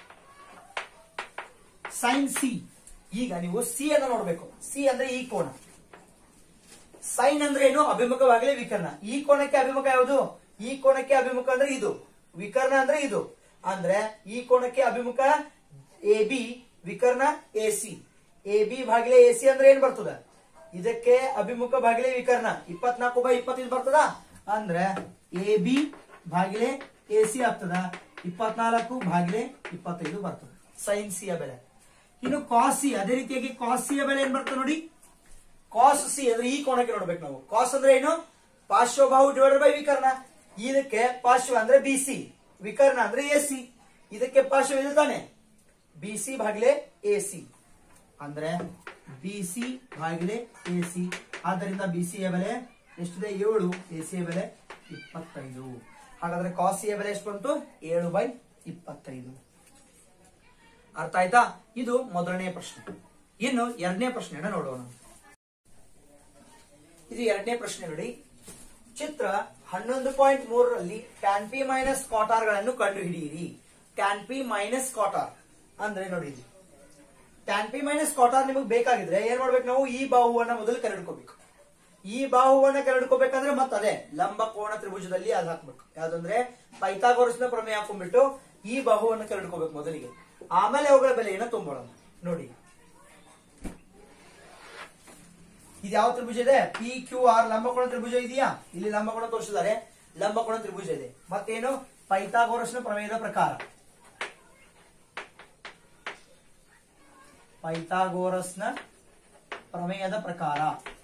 ಸೈನ್ ಸಿ ಈಗ ನೀವು ಸಿ ಅನ್ನು ನೋಡ್ಬೇಕು ಸಿ ಅಂದ್ರೆ ಈ ಕೋನ ಸೈನ್ ಅಂದ್ರೆ ಏನು ಅಭಿಮುಖವಾಗಲೇ ವಿಕರ್ಣ ಈ ಕೋನಕ್ಕೆ ಅಭಿಮುಖ ಯಾವುದು ಈ ಕೋನಕ್ಕೆ ಅಭಿಮುಖ ಅಂದ್ರೆ ಇದು ವಿಕರ್ಣ ಅಂದ್ರೆ ಇದು ಅಂದ್ರೆ ಈ ಕೋನಕ್ಕೆ ಅಭಿಮುಖ ಎ ಬಿ ವಿಕರ್ಣ ಎ ಸಿ ಎ ಬಿ ಭಾಗಿಲೆ ಎ ಸಿ ಅಂದ್ರೆ ಏನ್ ಬರ್ತದ ಇದಕ್ಕೆ ಅಭಿಮುಖ ಭಾಗಿಲೆ ವಿಕರ್ಣ ಇಪ್ಪತ್ನಾಲ್ಕು ಬೈ ಇಪ್ಪತ್ತೈದು ಬರ್ತದ ಅಂದ್ರೆ ಎ ಬಿ ಭಾಗಿಲೆ ಎ ಸಿ ಆಗ್ತದ ಇಪ್ಪತ್ನಾಲ್ಕು ಭಾಗಿಲೆ ಇಪ್ಪತ್ತೈದು ಬರ್ತದೆ ಸೈನ್ ಸಿಯ ಬೆಲೆ ಇನ್ನು ಕಾಸ್ ಸಿ ಅದೇ ರೀತಿಯಾಗಿ ಕಾಸ್ ಸಿಯ ಬೆಲೆ ಏನ್ ಬರ್ತದೆ ನೋಡಿ ಕಾಸ್ ಸಿ ಅಂದ್ರೆ ಈ ಕೋಣಕ್ಕೆ ನೋಡ್ಬೇಕು ನಾವು ಕಾಸ್ ಅಂದ್ರೆ ಏನು ಪಾರ್ಶ್ವಬಾಹು ಡಿವೈಡೆಡ್ ಬೈ ವಿಕರ್ಣ ಇದಕ್ಕೆ ಪಾರ್ಶ್ವ ಅಂದ್ರೆ ಬಿ ಸಿ ವಿಕರ್ಣ ಅಂದ್ರೆ ಎ ಸಿ ಇದಕ್ಕೆ ಪಾರ್ಶ್ವ ಇದೆ ತಾನೆ ಬಿ ಸಿ ಭಾಗಿಲೆ ಎ ಸಿ ಅಂದ್ರೆ ಬಿ ಸಿ ಭಾಗಿಲೆ ಎ ಸಿ ಆದ್ದರಿಂದ ಬಿ ಸಿ ಯ ಬೆಲೆ ಎಷ್ಟಿದೆ ಏಳು ಎ ಸಿ ಯ ಬೆಲೆ ಇಪ್ಪತ್ತೈದು ಹಾಗಾದ್ರೆ ಕಾಸ್ ಸಿ ಯ ಬೆಲೆ ಎಷ್ಟು ಬಂತು ಏಳು ಬೈ ಇಪ್ಪತ್ತೈದು ಅರ್ಥ ಆಯ್ತಾ ಇದು ಮೊದಲನೇ ಪ್ರಶ್ನೆ ಇನ್ನು ಎರಡನೇ ಪ್ರಶ್ನೆಯನ್ನ ನೋಡೋಣ ಇದು ಎರಡನೇ ಪ್ರಶ್ನೆ ನೋಡಿ ಚಿತ್ರ ಹನ್ನೊಂದು ಪಾಯಿಂಟ್ ಮೂರರಲ್ಲಿ ಟ್ಯಾನ್ ಪಿ ಮೈನಸ್ ಕಾಟಾರ್ ಗಳನ್ನು ಕಂಡುಹಿಡಿಯಿರಿ ಟ್ಯಾನ್ ಪಿ ಮೈನಸ್ ಕಾಟಾರ್ ಅಂದ್ರೆ ನೋಡಿ ಇದು ಟ್ಯಾನ್ ಪಿ ಮೈನಸ್ ಕಾಟಾರ್ ನಿಮಗೆ ಬೇಕಾಗಿದ್ರೆ ಏನ್ ಮಾಡ್ಬೇಕು ನಾವು ಈ ಬಾಹುವನ್ನ ಮೊದಲು ಕರಡ್ಕೋಬೇಕು ಈ ಬಾಹುವನ್ನ ಕರಡ್ಕೋಬೇಕಂದ್ರೆ ಮತ್ತೆ ಅದೇ ಲಂಬ ಕೋಣ ತ್ರಿಭುಜದಲ್ಲಿ ಅದು ಹಾಕ್ಬೇಕು ಯಾವ್ದಂದ್ರೆ ಪೈಥಾಗೋರಸ್ನ ಪ್ರಮೇಯ ಹಾಕೊಂಡ್ಬಿಟ್ಟು ಈ ಬಾಹುವನ್ನ ಕರಡ್ಕೋಬೇಕು ಮೊದಲಿಗೆ ಆಮೇಲೆ ಅವುಗಳ ಬೆಲೆಯನ್ನ ತುಂಬೋಣ ನೋಡಿ ಇದು ಯಾವ ತ್ರಿಭುಜ ಇದೆ ಪಿ ಕ್ಯೂ ಆರ್ ಲಂಬಕೋಣ ತ್ರಿಭುಜ ಇದೆಯಾ ಇಲ್ಲಿ ಲಂಬಕೋಣ ತೋರಿಸಿದ್ದಾರೆ ಲಂಬಕೋಣ ತ್ರಿಭುಜ ಇದೆ ಮತ್ತೇನು ಪೈಥಾಗೋರಸ್ನ ಪ್ರಮೇಯದ ಪ್ರಕಾರ ಪೈಥಾಗೋರಸ್ನ ಪ್ರಮೇಯದ ಪ್ರಕಾರ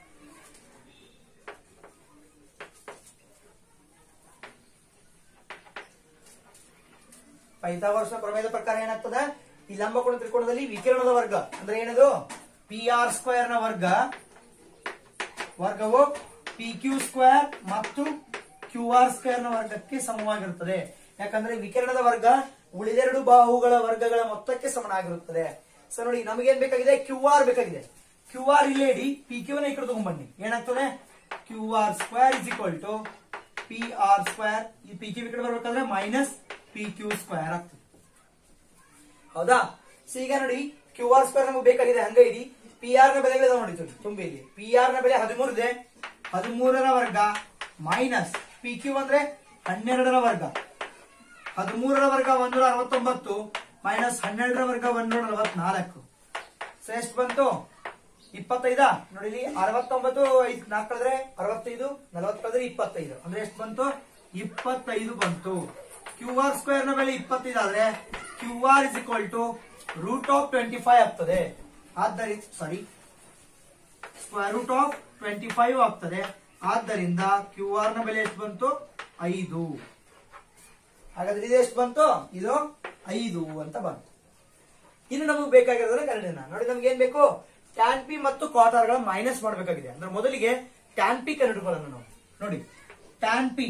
ಪೈಥಾಗೋರಸ್ನ ಪ್ರಮೇಯದ ಪ್ರಕಾರ ಏನಾಗ್ತದೆ ಈ ಲಂಬಕೋಣ ತ್ರಿಕೋಣದಲ್ಲಿ ವಿಕಿರಣದ ವರ್ಗ ಅಂದ್ರೆ ಏನದು ಪಿ ಆರ್ ಸ್ಕ್ವೇರ್ ನ ವರ್ಗ ವರ್ಗವು ಪಿ ಕ್ಯೂ ಸ್ಕ್ವೇರ್ ಮತ್ತು ಕ್ಯೂ ಆರ್ ಸ್ಕ್ವೇರ್ ನ ವರ್ಗಕ್ಕೆ ಸಮವಾಗಿರುತ್ತದೆ ಯಾಕಂದ್ರೆ ವಿಕಿರಣದ ವರ್ಗ ಉಳಿದೆರಡು ಬಾಹುಗಳ ವರ್ಗಗಳ ಮೊತ್ತಕ್ಕೆ ಸಮನಾಗಿರುತ್ತದೆ ಸೊ ನೋಡಿ ನಮಗೇನ್ ಬೇಕಾಗಿದೆ ಕ್ಯೂ ಆರ್ ಬೇಕಾಗಿದೆ ಕ್ಯೂ ಆರ್ ಇಲ್ಲೇ ಇಡಿ ಪಿ ಕ್ಯೂ ನ ಈ ಕಡೆ ತಗೊಂಡ್ಬನ್ನಿ ಏನಾಗ್ತದೆ Q R square is equal to P R square ಈ ಪಿ ಕ್ಯೂ ಈ ಕಡೆ ಬರ್ಬೇಕಾದ್ರೆ ಮೈನಸ್ ಪಿ ಕ್ಯೂ ಸ್ಕ್ವೇರ್ ಆಗ್ತದೆ ಹೌದಾ ಸೊ ಈಗ ನೋಡಿ ಕ್ಯೂ ಆರ್ ಸ್ಕ್ವೇರ್ ನಮಗೆ ಬೇಕಾಗಿದೆ ಹಂಗ ಇಡಿ ಪಿ ಆರ್ ನ ಬೆಲೆಗಳಿದೆ ನೋಡಿ ತುಂಬಿ ಇಲ್ಲಿ ಪಿ ಆರ್ ನ ಬೆಲೆ ಹದಿಮೂರು ಇದೆ ಹದಿಮೂರರ ವರ್ಗ ಮೈನಸ್ ಪಿ ಕ್ಯೂ ಅಂದ್ರೆ ಹನ್ನೆರಡರ ವರ್ಗ ಹದಿಮೂರರ ವರ್ಗ ಒಂದೂರ ಅರವತ್ತೊಂಬತ್ತು ಮೈನಸ್ ಹನ್ನೆರಡರ ವರ್ಗ ಒಂದೂರ ನಲವತ್ನಾಲ್ಕು ಸೊ ಎಷ್ಟು ಬಂತು ಇಪ್ಪತ್ತೈದ ನೋಡಿ ಇಲ್ಲಿ ಅರವತ್ತೊಂಬತ್ತು ಐದು ನಾಲ್ಕು ಕಳೆದ್ರೆ ಅರವತ್ತೈದು ನಲವತ್ತು ಕಳೆದ್ರೆ ಇಪ್ಪತ್ತೈದು ಅಂದ್ರೆ ಎಷ್ಟು ಬಂತು ಇಪ್ಪತ್ತೈದು ಬಂತು ಕ್ಯೂ ಆರ್ ಸ್ಕ್ವೇರ್ ನ ಬೆಲೆ ಇಪ್ಪತ್ತೈದು ಆದ್ರೆ Q R is equal to root of twenty five ಆಗ್ತದೆ ಆದ್ದರಿಂದ sorry square root of twenty five ಆಗ್ತದೆ ಆದ್ದರಿಂದ ಕ್ಯೂ ಆರ್ ನ ಬೆಲೆ ಎಷ್ಟು ಬಂತು ಐದು ಹಾಗಾದ್ರೆ ಇದು ಎಷ್ಟು ಬಂತು ಇದು ಐದು ಅಂತ ಬಂತು ಇನ್ನು ನಮಗೆ ಬೇಕಾಗಿರೋದ್ರೆ ಕರಡಿನ ನೋಡಿ ನಮ್ಗೆ ಏನ್ ಬೇಕು ಟ್ಯಾನ್ ಪಿ ಮತ್ತು ಕ್ವಾರ್ಟರ್ ಗಳ ಮೈನಸ್ ಮಾಡಬೇಕಾಗಿದೆ ಅಂದ್ರೆ ಮೊದಲಿಗೆ ಟ್ಯಾನ್ ಪಿ ಕಂಡುಕೊಳ್ಳೋಣ ನಾವು ನೋಡಿ ಟ್ಯಾನ್ ಪಿ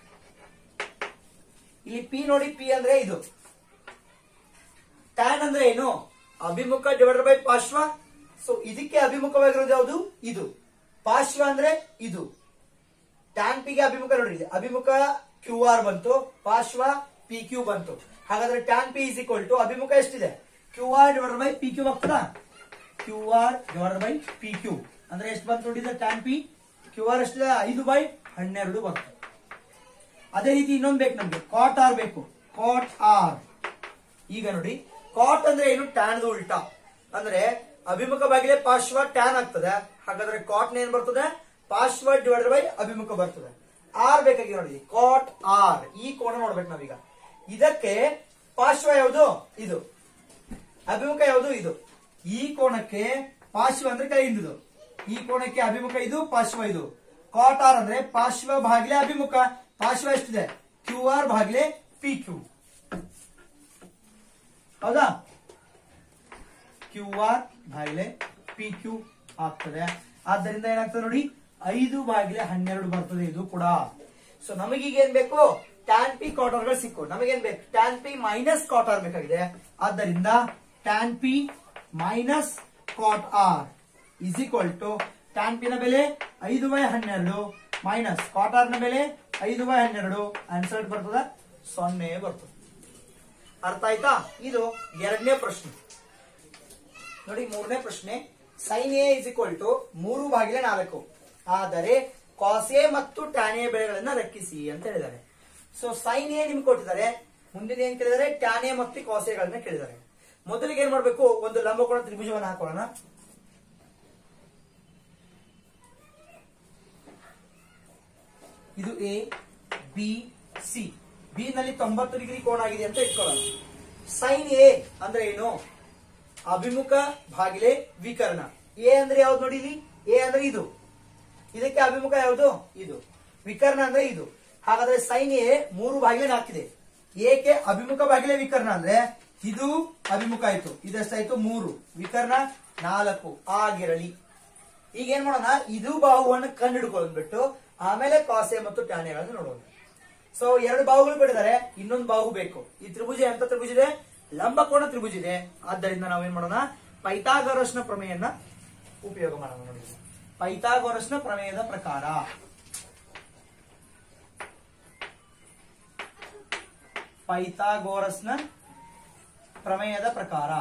ಇಲ್ಲಿ ಪಿ ನೋಡಿ ಪಿ ಅಂದ್ರೆ ಇದು ಟ್ಯಾನ್ ಅಂದ್ರೆ ಏನು ಅಭಿಮುಖ ಡಿವೈಡೆಡ್ ಬೈ ಪಾರ್ಶ್ವ ಸೊ ಇದಕ್ಕೆ ಅಭಿಮುಖವಾಗಿರೋದು ಯಾವುದು ಇದು ಪಾರ್ಶ್ವ ಅಂದ್ರೆ ಇದು ಟ್ಯಾನ್ ಪಿಗೆ ಅಭಿಮುಖ ನೋಡಿ ಇಲ್ಲಿ. ಅಭಿಮುಖ ಕ್ಯೂ ಆರ್ ಬಂತು ಪಾರ್ಶ್ವ ಪಿ ಕ್ಯೂ ಬಂತು ಹಾಗಾದ್ರೆ tan P is equal to ಅಭಿಮುಖ ಎಷ್ಟಿದೆ Q R divided by P Q ಆಗ್ತದ Q R divide by P Q ಅಂದ್ರೆ ಎಷ್ಟು ಬಂತು ನೋಡಿದ್ರೆ ಟ್ಯಾನ್ ಪಿ ಕ್ಯೂ ಆರ್ ಎಷ್ಟಿದೆ ಐದು ಬೈ ಹನ್ನೆರಡು ಬರ್ತದೆ ಅದೇ ರೀತಿ ಇನ್ನೊಂದು ಬೇಕು ನಮ್ಗೆ ಕಾಟ್ ಆರ್ ಬೇಕು ಕಾಟ್ ಆರ್ ಈಗ ನೋಡಿ ಕಾಟ್ ಅಂದ್ರೆ ಏನು ಟ್ಯಾನ್ ಉಲ್ಟಾ ಅಂದ್ರೆ ಅಭಿಮುಖ ಬಾಗಿಲೆ ಪಾರ್ಶ್ವ ಟ್ಯಾನ್ ಆಗ್ತದೆ ಹಾಗಾದ್ರೆ ಕಾಟ್ ಏನ್ ಬರ್ತದೆ ಪಾರ್ಶ್ವ ಡಿವೈಡ್ ಬೈ ಅಭಿಮುಖ ಬರ್ತದೆ ಆರ್ ಬೇಕಾಗಿ ನೋಡಿ ಕಾಟ್ ಆರ್ ಈ ಕೋಣ ನೋಡ್ಬೇಕು ನಾವೀಗ ಇದಕ್ಕೆ ಪಾರ್ಶ್ವ ಯಾವುದು ಇದು ಅಭಿಮುಖ ಯಾವುದು ಇದು ಈ ಕೋಣಕ್ಕೆ ಪಾರ್ಶ್ವ ಅಂದ್ರೆ ಕೈಯಿಂದು ಈ ಕೋಣಕ್ಕೆ ಅಭಿಮುಖ ಇದು ಪಾರ್ಶ್ವ ಇದು ಕಾಟ್ ಆರ್ ಅಂದ್ರೆ ಪಾರ್ಶ್ವ ಭಾಗಿಲೆ ಅಭಿಮುಖ ಪಾರ್ಶ್ವ ಎಷ್ಟಿದೆ ಕ್ಯೂ ಆರ್ ಭಾಗಿಲೆ ಪಿ ಕ್ಯೂ ಹೌದಾ ಕ್ಯೂ ಆರ್ ಭಾಗಿಲೆ ಪಿ ಕ್ಯೂ ಆಗ್ತದೆ ಆದ್ದರಿಂದ ಏನಾಗ್ತದೆ ನೋಡಿ ಐದು ಭಾಗಿಲೆ ಹನ್ನೆರಡು ಬರ್ತದೆ ಇದು ಕೂಡ ಸೊ ನಮಗೀಗ ಏನ್ ಬೇಕು ಟ್ಯಾನ್ ಪಿ ಕ್ವಾರ್ಟರ್ಗಳು ಸಿಕ್ಕು ನಮಗೇನ್ ಬೇಕು ಟ್ಯಾನ್ ಪಿ ಮೈನಸ್ ಕ್ವಾರ್ಟರ್ ಬೇಕಾಗಿದೆ ಆದ್ದರಿಂದ tan P minus cot R is equal to tan P ನ ಬೆಲೆ ಐದು ಬೈ ಹನ್ನೆರಡು ಮೈನಸ್ ಕಾಟ್ ಆರ್ ನ ಬೆಲೆ ಐದು ಬೈ ಹನ್ನೆರಡು ಆನ್ಸರ್ ಬರ್ತದೆ ಸೊನ್ನೆ ಬರ್ತದೆ ಅರ್ಥ ಆಯ್ತಾ ಇದು ಎರಡನೇ ಪ್ರಶ್ನೆ ನೋಡಿ ಮೂರನೇ ಪ್ರಶ್ನೆ sine A is equal to ಮೂರು ಭಾಗಿಲೆ ನಾಲ್ಕು ಆದರೆ ಕಾಸೆ ಮತ್ತು ಟ್ಯಾನೆ ಬೆಳೆಗಳನ್ನ ರಕ್ಕಿಸಿ ಅಂತ ಹೇಳಿದ್ದಾರೆ ಸೊ ಸೈನ್ ಎ ನಿಮ್ಗೆ ಕೊಟ್ಟಿದ್ದಾರೆ ಮುಂದಿನ ಏನ್ ಕೇಳಿದ್ದಾರೆ ಟ್ಯಾನೆ ಮತ್ತು ಕಾಸೆಗಳನ್ನ ಕೇಳಿದ್ದಾರೆ ಮೊದಲಿಗೆ ಏನ್ ಮಾಡ್ಬೇಕು ಒಂದು ಲಂಬಕೋಣ ತ್ರಿಭುಜವನ್ನು ಹಾಕೊಳ್ಳೋಣ ಇದು ಎ ಬಿ ಸಿ ಬಿ ನಲ್ಲಿ ತೊಂಬತ್ತು ಡಿಗ್ರಿ ಕೋಣ ಆಗಿದೆ ಅಂತ ಇಟ್ಕೊಳ್ಳೋಣ ಸೈನ್ ಎ ಅಂದ್ರೆ ಏನು ಅಭಿಮುಖ ಭಾಗಿಲೆ ವಿಕರ್ಣ ಎ ಅಂದ್ರೆ ಯಾವ್ದು ನೋಡಿ ಇಲ್ಲಿ ಎ ಅಂದ್ರೆ ಇದು ಇದಕ್ಕೆ ಅಭಿಮುಖ ಯಾವುದು ಇದು ವಿಕರ್ಣ ಅಂದ್ರೆ ಇದು ಹಾಗಾದ್ರೆ ಸೈನ್ ಎ ಮೂರು ಭಾಗಿಲೆ ನಾಲ್ಕಿದೆ ಏಕೆ ಅಭಿಮುಖ ಭಾಗಿಲೆ ವಿಕರ್ಣ ಅಂದ್ರೆ ಇದು ಅಭಿಮುಖ ಆಯ್ತು ಇದೆಷ್ಟಾಯ್ತು ಮೂರು ವಿಕರ್ಣ ನಾಲ್ಕು ಆಗಿರಲಿ ಈಗ ಏನ್ ಮಾಡೋಣ ಇದು ಬಾಹುವನ್ನು ಕಂಡುಹಿಡ್ಕೊಂಡ್ಬಿಟ್ಟು ಆಮೇಲೆ ಕಾಸೆ ಮತ್ತು ಟ್ಯಾನೆಗಳನ್ನು ನೋಡೋಣ ಸೊ ಎರಡು ಬಾಹುಗಳು ಬಿಡಿದ್ದಾರೆ ಇನ್ನೊಂದು ಬಾಹು ಬೇಕು ಈ ತ್ರಿಭುಜ ಎಂತ ತ್ರಿಭುಜ ಇದೆ ಲಂಬಕೋಣ ತ್ರಿಭುಜ ಇದೆ ಆದ್ದರಿಂದ ನಾವೇನ್ ಮಾಡೋಣ ಪೈಥಾಗರಸ್ನ ಪ್ರಮೇಯನ್ನ ಉಪಯೋಗ ಮಾಡೋಣ ನೋಡಿ ಪೈಥಾಗರಸ್ನ ಪ್ರಮೇಯದ ಪ್ರಕಾರ ಪೈಥಾಗೋರಸ್ನ ಪ್ರಮೇಯದ ಪ್ರಕಾರ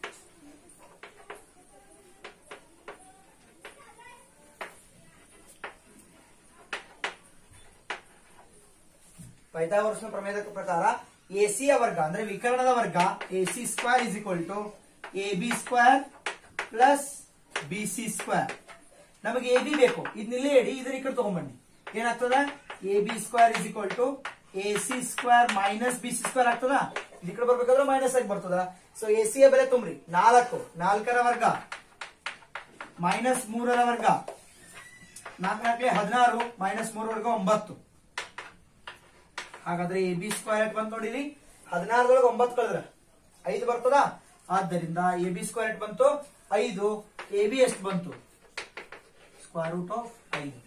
ಪೈಥಾಗೋರಸ್ನ ಪ್ರಮೇಯದ ಪ್ರಕಾರ ಎಸಿಯ ವರ್ಗ ಅಂದ್ರೆ ವಿಕರಣದ ವರ್ಗ A C square is equal to A B square plus B C square ನಮಗೆ ಎ ಬಿ ಬೇಕು ಇದನ್ನಿಲ್ಲೇ ಇಡಿ ಇದರ ಈ ಕಡೆ ತಗೊಂಡ್ಬನ್ನಿ ಏನಾಗ್ತದ A B square is equal to A C square minus B C square ಆಗ್ತದ ಈ ಕಡೆ ಬರ್ಬೇಕಾದ್ರೆ ಮೈನಸ್ ಆಗಿ ಬರ್ತದ ಸೊ ಎ ಸಿ ಯ ಬೆಲೆ ತುಂಬ್ರಿ ನಾಲ್ಕು ನಾಲ್ಕರ ವರ್ಗ ಮೈನಸ್ ಮೂರರ ವರ್ಗ ನಾಲ್ಕು ನಾಲ್ಕಲೆ ಹದಿನಾರು ಮೈನಸ್ ಮೂರ ವರ್ಗ ಒಂಬತ್ತು ಹಾಗಾದ್ರೆ ಎ ಬಿ ಸ್ಕ್ವೇರ್ ಎಟ್ ಬಂತು ನೋಡಿರಿ ಹದಿನಾರದೊಳಗೆ ಒಂಬತ್ತು ಕಳೆದ್ರೆ ಐದು ಬರ್ತದ ಆದ್ದರಿಂದ ಎ ಬಿ ಸ್ಕ್ವೇರ್ ಎಟ್ ಬಂತು ಐದು ಎ ಬಿ ಎಷ್ಟು ಬಂತು ಸ್ಕ್ವೇರ್ ರೂಟ್ ಆಫ್ ಐದು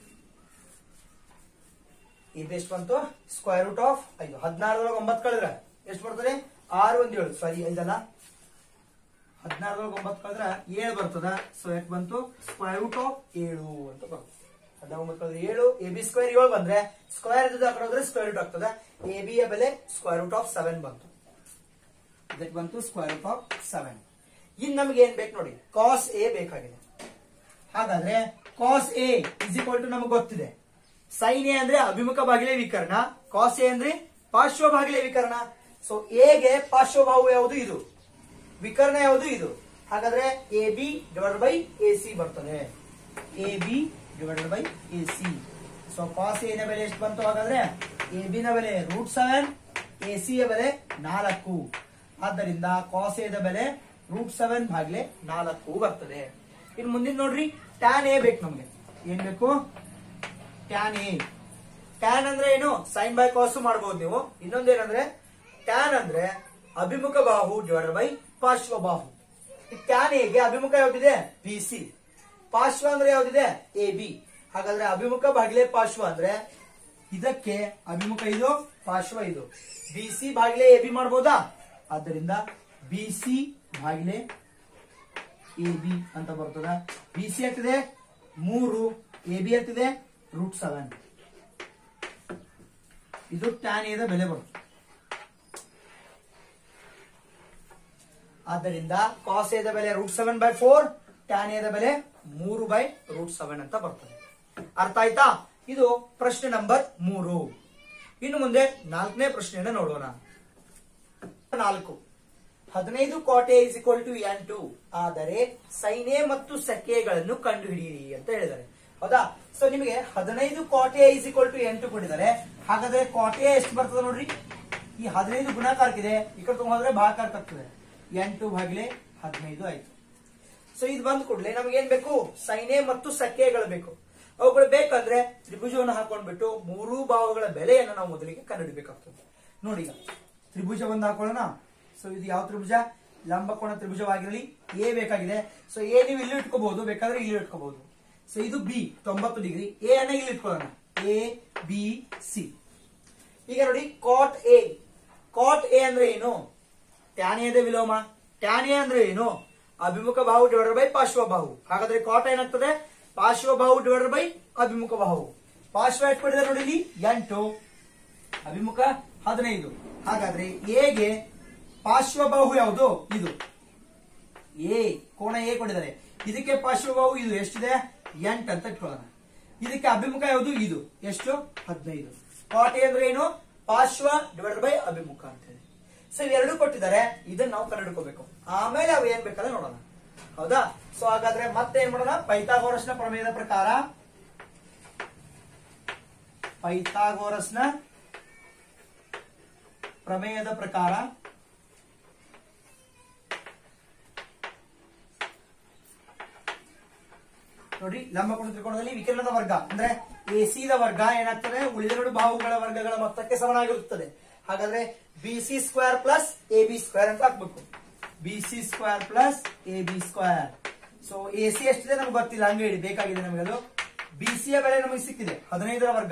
ಎ ಬಿ ಎಷ್ಟು ಬಂತು ಸ್ಕ್ವೇರ್ ರೂಟ್ ಆಫ್ ಐದು ಹದಿನಾರದೊಳಗೆ ಒಂಬತ್ತು ಕಳೆದ್ರೆ ಎಷ್ಟು ಬರ್ತದೆ ಆರು ಒಂದು ಏಳು ಸಾರಿ ಐದಲ್ಲ ಹದಿನಾರದೊಳಗೆ ಒಂಬತ್ತು ಕಳೆದ್ರೆ ಏಳು ಬರ್ತದ ಸೊ ಎಷ್ಟು ಬಂತು ಸ್ಕ್ವೇರ್ ರೂಟ್ ಆಫ್ ಏಳು ಅಂತ ಬರ್ತದೆ ಹದಿನೊಂಬತ್ತು ಕಳೆದ್ರೆ ಏಳು ಎ ಬಿ ಸ್ಕ್ವೇರ್ ಏಳು ಬಂದ್ರೆ ಸ್ಕ್ವೇರ್ ಇದ್ದದ್ದು ಆ ಕಡೆ ಹೋದ್ರೆ ಸ್ಕ್ವೇರ್ ರೂಟ್ ಆಗ್ತದೆ ಎ ಬಿ ಯ ಬೆಲೆ ಸ್ಕ್ವೇರ್ ರೂಟ್ ಆಫ್ ಸೆವೆನ್ ಬಂತು ಇದಕ್ಕೆ ಬಂತು ಸ್ಕ್ವೇರ್ ರೂಟ್ ಆಫ್ ಸೆವೆನ್ ಇನ್ ನಮ್ಗೆ ಏನ್ ಬೇಕು ನೋಡಿ ಕಾಸ್ ಎ ಬೇಕಾಗಿದೆ ಹಾಗಾದ್ರೆ cos A is equal to ನಮಗೆ ಗೊತ್ತಿದೆ ಸೈನ್ ಎ ಅಂದ್ರೆ ಅಭಿಮುಖ ಬಾಗಿಲೆ ವಿಕರ್ಣ ಕಾಸ್ ಎ ಅಂದ್ರೆ ಪಾರ್ಶ್ವ ಬಾಗಿಲೆ ವಿಕರ್ಣ ಸೊ ಎಗೆ ಪಾರ್ಶ್ವಭಾವು ಯಾವುದು ಇದು ವಿಕರ್ಣ ಯಾವುದು ಇದು ಹಾಗಾದ್ರೆ A B divide by A C ಬರ್ತದೆ A B divided by A C so cos A ನ ಬೆಲೆ ಎಷ್ಟು ಬಂತು ಹಾಗಾದ್ರೆ ಎ ಬಿ ನ ಬೆಲೆ ರೂಟ್ ಸೆವೆನ್ ಎ ಸಿ ಯ ಬೆಲೆ ನಾಲ್ಕು ಆದ್ದರಿಂದ ಕಾಸ್ ಎ ದ ಬೆಲೆ ರೂಟ್ ಸೆವೆನ್ ಭಾಗ್ಲೆ ನಾಲ್ಕು ಬರ್ತದೆ ಇನ್ನು ಮುಂದಿನ ನೋಡ್ರಿ ಟ್ಯಾನ್ ಎ ಬೇಕು ನಮ್ಗೆ ಏನ್ ಬೇಕು ಟ್ಯಾನ್ ಎ ಟ್ಯಾನ್ ಅಂದ್ರೆ ಏನು ಸೈನ್ ಬೈ ಕಾಸ್ ಮಾಡಬಹುದು ನೀವು ಇನ್ನೊಂದೇನಂದ್ರೆ ಟ್ಯಾನ್ ಅಂದ್ರೆ ಅಭಿಮುಖ ಬಾಹು ಡಿವೈಡೆಡ್ ಬೈ ಪಾರ್ಶ್ವ ಬಾಹು ಈ ಟ್ಯಾನ್ ಎಗೆ ಅಭಿಮುಖ ಯಾವ್ದಿದೆ ಬಿ ಸಿ ಪಾರ್ಶ್ವ ಅಂದ್ರೆ ಯಾವ್ದಿದೆ ಎ ಬಿ ಹಾಗಾದ್ರೆ ಅಭಿಮುಖ ಭಾಗಿಲೆ ಪಾರ್ಶ್ವ ಅಂದ್ರೆ ಇದಕ್ಕೆ ಅಭಿಮುಖ ಇದು ಪಾರ್ಶ್ವ ಇದು ಬಿ ಸಿ ಭಾಗಿಲೆ ಎ ಬಿ ಮಾಡ್ಬೋದಾ ಆದ್ದರಿಂದ ಬಿ ಸಿ ಭಾಗಿಲೆ ಎ ಬಿ ಅಂತ ಬರ್ತದ ಬಿ ಸಿ ಆಗ್ತಿದೆ ಮೂರು ಎ ಬಿ ಆಗ್ತಿದೆ ರೂಟ್ ಸೆವೆನ್ ಇದು ಟ್ಯಾನ್ ಎದ ಬೆಲೆ ಬರುತ್ತೆ ಆದ್ದರಿಂದ ಕಾಸ್ ಎದ ಬೆಲೆ root seven by four tan ಎದ ಬೆಲೆ ಮೂರು ಬೈ ರೂಟ್ ಸೆವೆನ್ ಅಂತ ಬರ್ತದೆ ಅರ್ಥ ಆಯ್ತಾ ಇದು ಪ್ರಶ್ನೆ ನಂಬರ್ ಮೂರು ಇನ್ನು ಮುಂದೆ ನಾಲ್ಕನೇ ಪ್ರಶ್ನೆಯನ್ನು ನೋಡೋಣ ನಾಲ್ಕು ಹದಿನೈದು ಕೋಟೆ ಇಸ್ ಇಕ್ವಲ್ ಟು ಎಂಟು ಆದರೆ ಸೈನೆ ಮತ್ತು ಸಖೆಗಳನ್ನು ಕಂಡುಹಿಡಿಯಿರಿ ಅಂತ ಹೇಳಿದ್ದಾರೆ ಹೌದಾ ಸೊ ನಿಮಗೆ ಹದಿನೈದು ಕೋಟೆ ಇಸ್ ಇಕ್ವಲ್ ಟು ಎಂಟು ಕೊಟ್ಟಿದ್ದಾರೆ ಹಾಗಾದ್ರೆ ಕೋಟೆ ಎಷ್ಟು ಬರ್ತದೆ ನೋಡ್ರಿ ಈ ಹದಿನೈದು ಗುಣಾಕಾರಕ್ಕಿದೆ ಈ ಕಡೆ ತಗೊಂಡ್ರೆ ಭಾಗಾಕಾರಕ್ಕೆ ಆಗ್ತದೆ ಎಂಟು ಭಾಗಿಲೆ ಹದಿನೈದು ಆಯ್ತು ಸೊ ಇದು ಬಂದ ಕೂಡಲೇ ನಮ್ಗೆ ಏನ್ ಬೇಕು ಸೈನೆ ಮತ್ತು ಸಖೆಗಳು ಬೇಕು ಅವುಗಳು ಬೇಕಂದ್ರೆ ತ್ರಿಭುಜವನ್ನು ಹಾಕೊಂಡ್ಬಿಟ್ಟು ಮೂರು ಭಾವಗಳ ಬೆಲೆಯನ್ನು ನಾವು ಮೊದಲಿಗೆ ಕಂಡುಹಿಡಬೇಕಾಗ್ತದೆ ನೋಡಿ ಈಗ ತ್ರಿಭುಜ ಒಂದು ಹಾಕೊಳ್ಳೋಣ ಸೊ ಇದು ಯಾವ ತ್ರಿಭುಜ ಲಂಬಕೋಣ ತ್ರಿಭುಜವಾಗಿರಲಿ ಎ ಬೇಕಾಗಿದೆ ಸೊ ಎ ನೀವು ಇಲ್ಲಿ ಇಟ್ಕೋಬಹುದು ಬೇಕಾದ್ರೆ ಇಲ್ಲಿ ಇಟ್ಕೋಬಹುದು ಸೊ ಇದು ಬಿ ತೊಂಬತ್ತು ಡಿಗ್ರಿ ಎ ಅನ್ನ ಇಲ್ಲಿ ಇಟ್ಕೊಳ್ಳೋಣ ಎ ಬಿ ಸಿ ಈಗ ನೋಡಿ ಕಾಟ್ ಎ ಕಾಟ್ ಎ ಅಂದ್ರೆ ಏನು ಟ್ಯಾನಿಯದ ವಿಲೋಮ ಟ್ಯಾನಿಯ ಅಂದ್ರೆ ಏನು ಅಭಿಮುಖ ಬಾಹು ಡಿವೈಡರ್ ಬೈ ಪಾರ್ಶ್ವ ಬಾಹು ಹಾಗಾದ್ರೆ ಕಾಟ ಏನಾಗ್ತದೆ ಪಾರ್ಶ್ವ ಬಾಹು ಡಿವೈಡರ್ ಬೈ ಅಭಿಮುಖ ಬಾಹು ಪಾರ್ಶ್ವ ಎಷ್ಟು ಕೊಟ್ಟಿದ್ದಾರೆ ನೋಡಿ ಇಲ್ಲಿ ಎಂಟು ಅಭಿಮುಖ ಹದಿನೈದು ಹಾಗಾದ್ರೆ ಎಗೆ ಪಾರ್ಶ್ವ ಬಾಹು ಯಾವುದು ಇದು ಎ ಕೋಣ ಎ ಕೊಟ್ಟಿದ್ದಾರೆ ಇದಕ್ಕೆ ಪಾರ್ಶ್ವ ಬಾಹು ಇದು ಎಷ್ಟಿದೆ ಎಂಟು ಅಂತ ಇಟ್ಕೊಳ್ಳೋಣ ಇದಕ್ಕೆ ಅಭಿಮುಖ ಯಾವುದು ಇದು ಎಷ್ಟು ಹದಿನೈದು ಕಾಟೆ ಅಂದ್ರೆ ಏನು ಪಾರ್ಶ್ವ ಡಿವೈಡ್ ಬೈ ಅಭಿಮುಖ ಅಂತ ಹೇಳಿ ಸೊ ಇವೆರಡು ಕೊಟ್ಟಿದ್ದಾರೆ ಇದನ್ನ ನಾವು ಕಂಡುಹಿಡ್ಕೋಬೇಕು ಆಮೇಲೆ ಅವು ಏನ್ ಬೇಕಾದ್ರೆ ನೋಡೋಣ ಹೌದಾ ಸೊ ಹಾಗಾದ್ರೆ ಮತ್ತೆ ಏನ್ ಮಾಡೋಣ ಪೈಥಾಗೋರಸ್ನ ಪ್ರಮೇಯದ ಪ್ರಕಾರ ಪೈಥಾಗೋರಸ್ನ ಪ್ರಮೇಯದ ಪ್ರಕಾರ ನೋಡಿ ಲಂಬಕೋನ ತ್ರಿಕೋನದಲ್ಲಿ ವಿಕಿರಣದ ವರ್ಗ ಅಂದ್ರೆ ಎಸಿ ದ ವರ್ಗ ಏನಾಗ್ತದೆ ಉಳಿದೆರಡು ಬಾಹುಗಳ ವರ್ಗಗಳ ಮೊತ್ತಕ್ಕೆ ಸಮನಾಗಿರುತ್ತದೆ ಹಾಗಾದ್ರೆ B C square plus A B square ಅಂತ ಹಾಕ್ಬೇಕು B C square plus A B square so A C ಎಷ್ಟಿದೆ ನಮ್ಗೆ ಗೊತ್ತಿಲ್ಲ ಹಂಗೆ ಹೇಳಿ ಬೇಕಾಗಿದೆ ನಮಗೆ ಅದು ಬಿ ಸಿ ಯ ಬೆಲೆ ನಮಗೆ ಸಿಕ್ಕಿದೆ ಹದಿನೈದರ ವರ್ಗ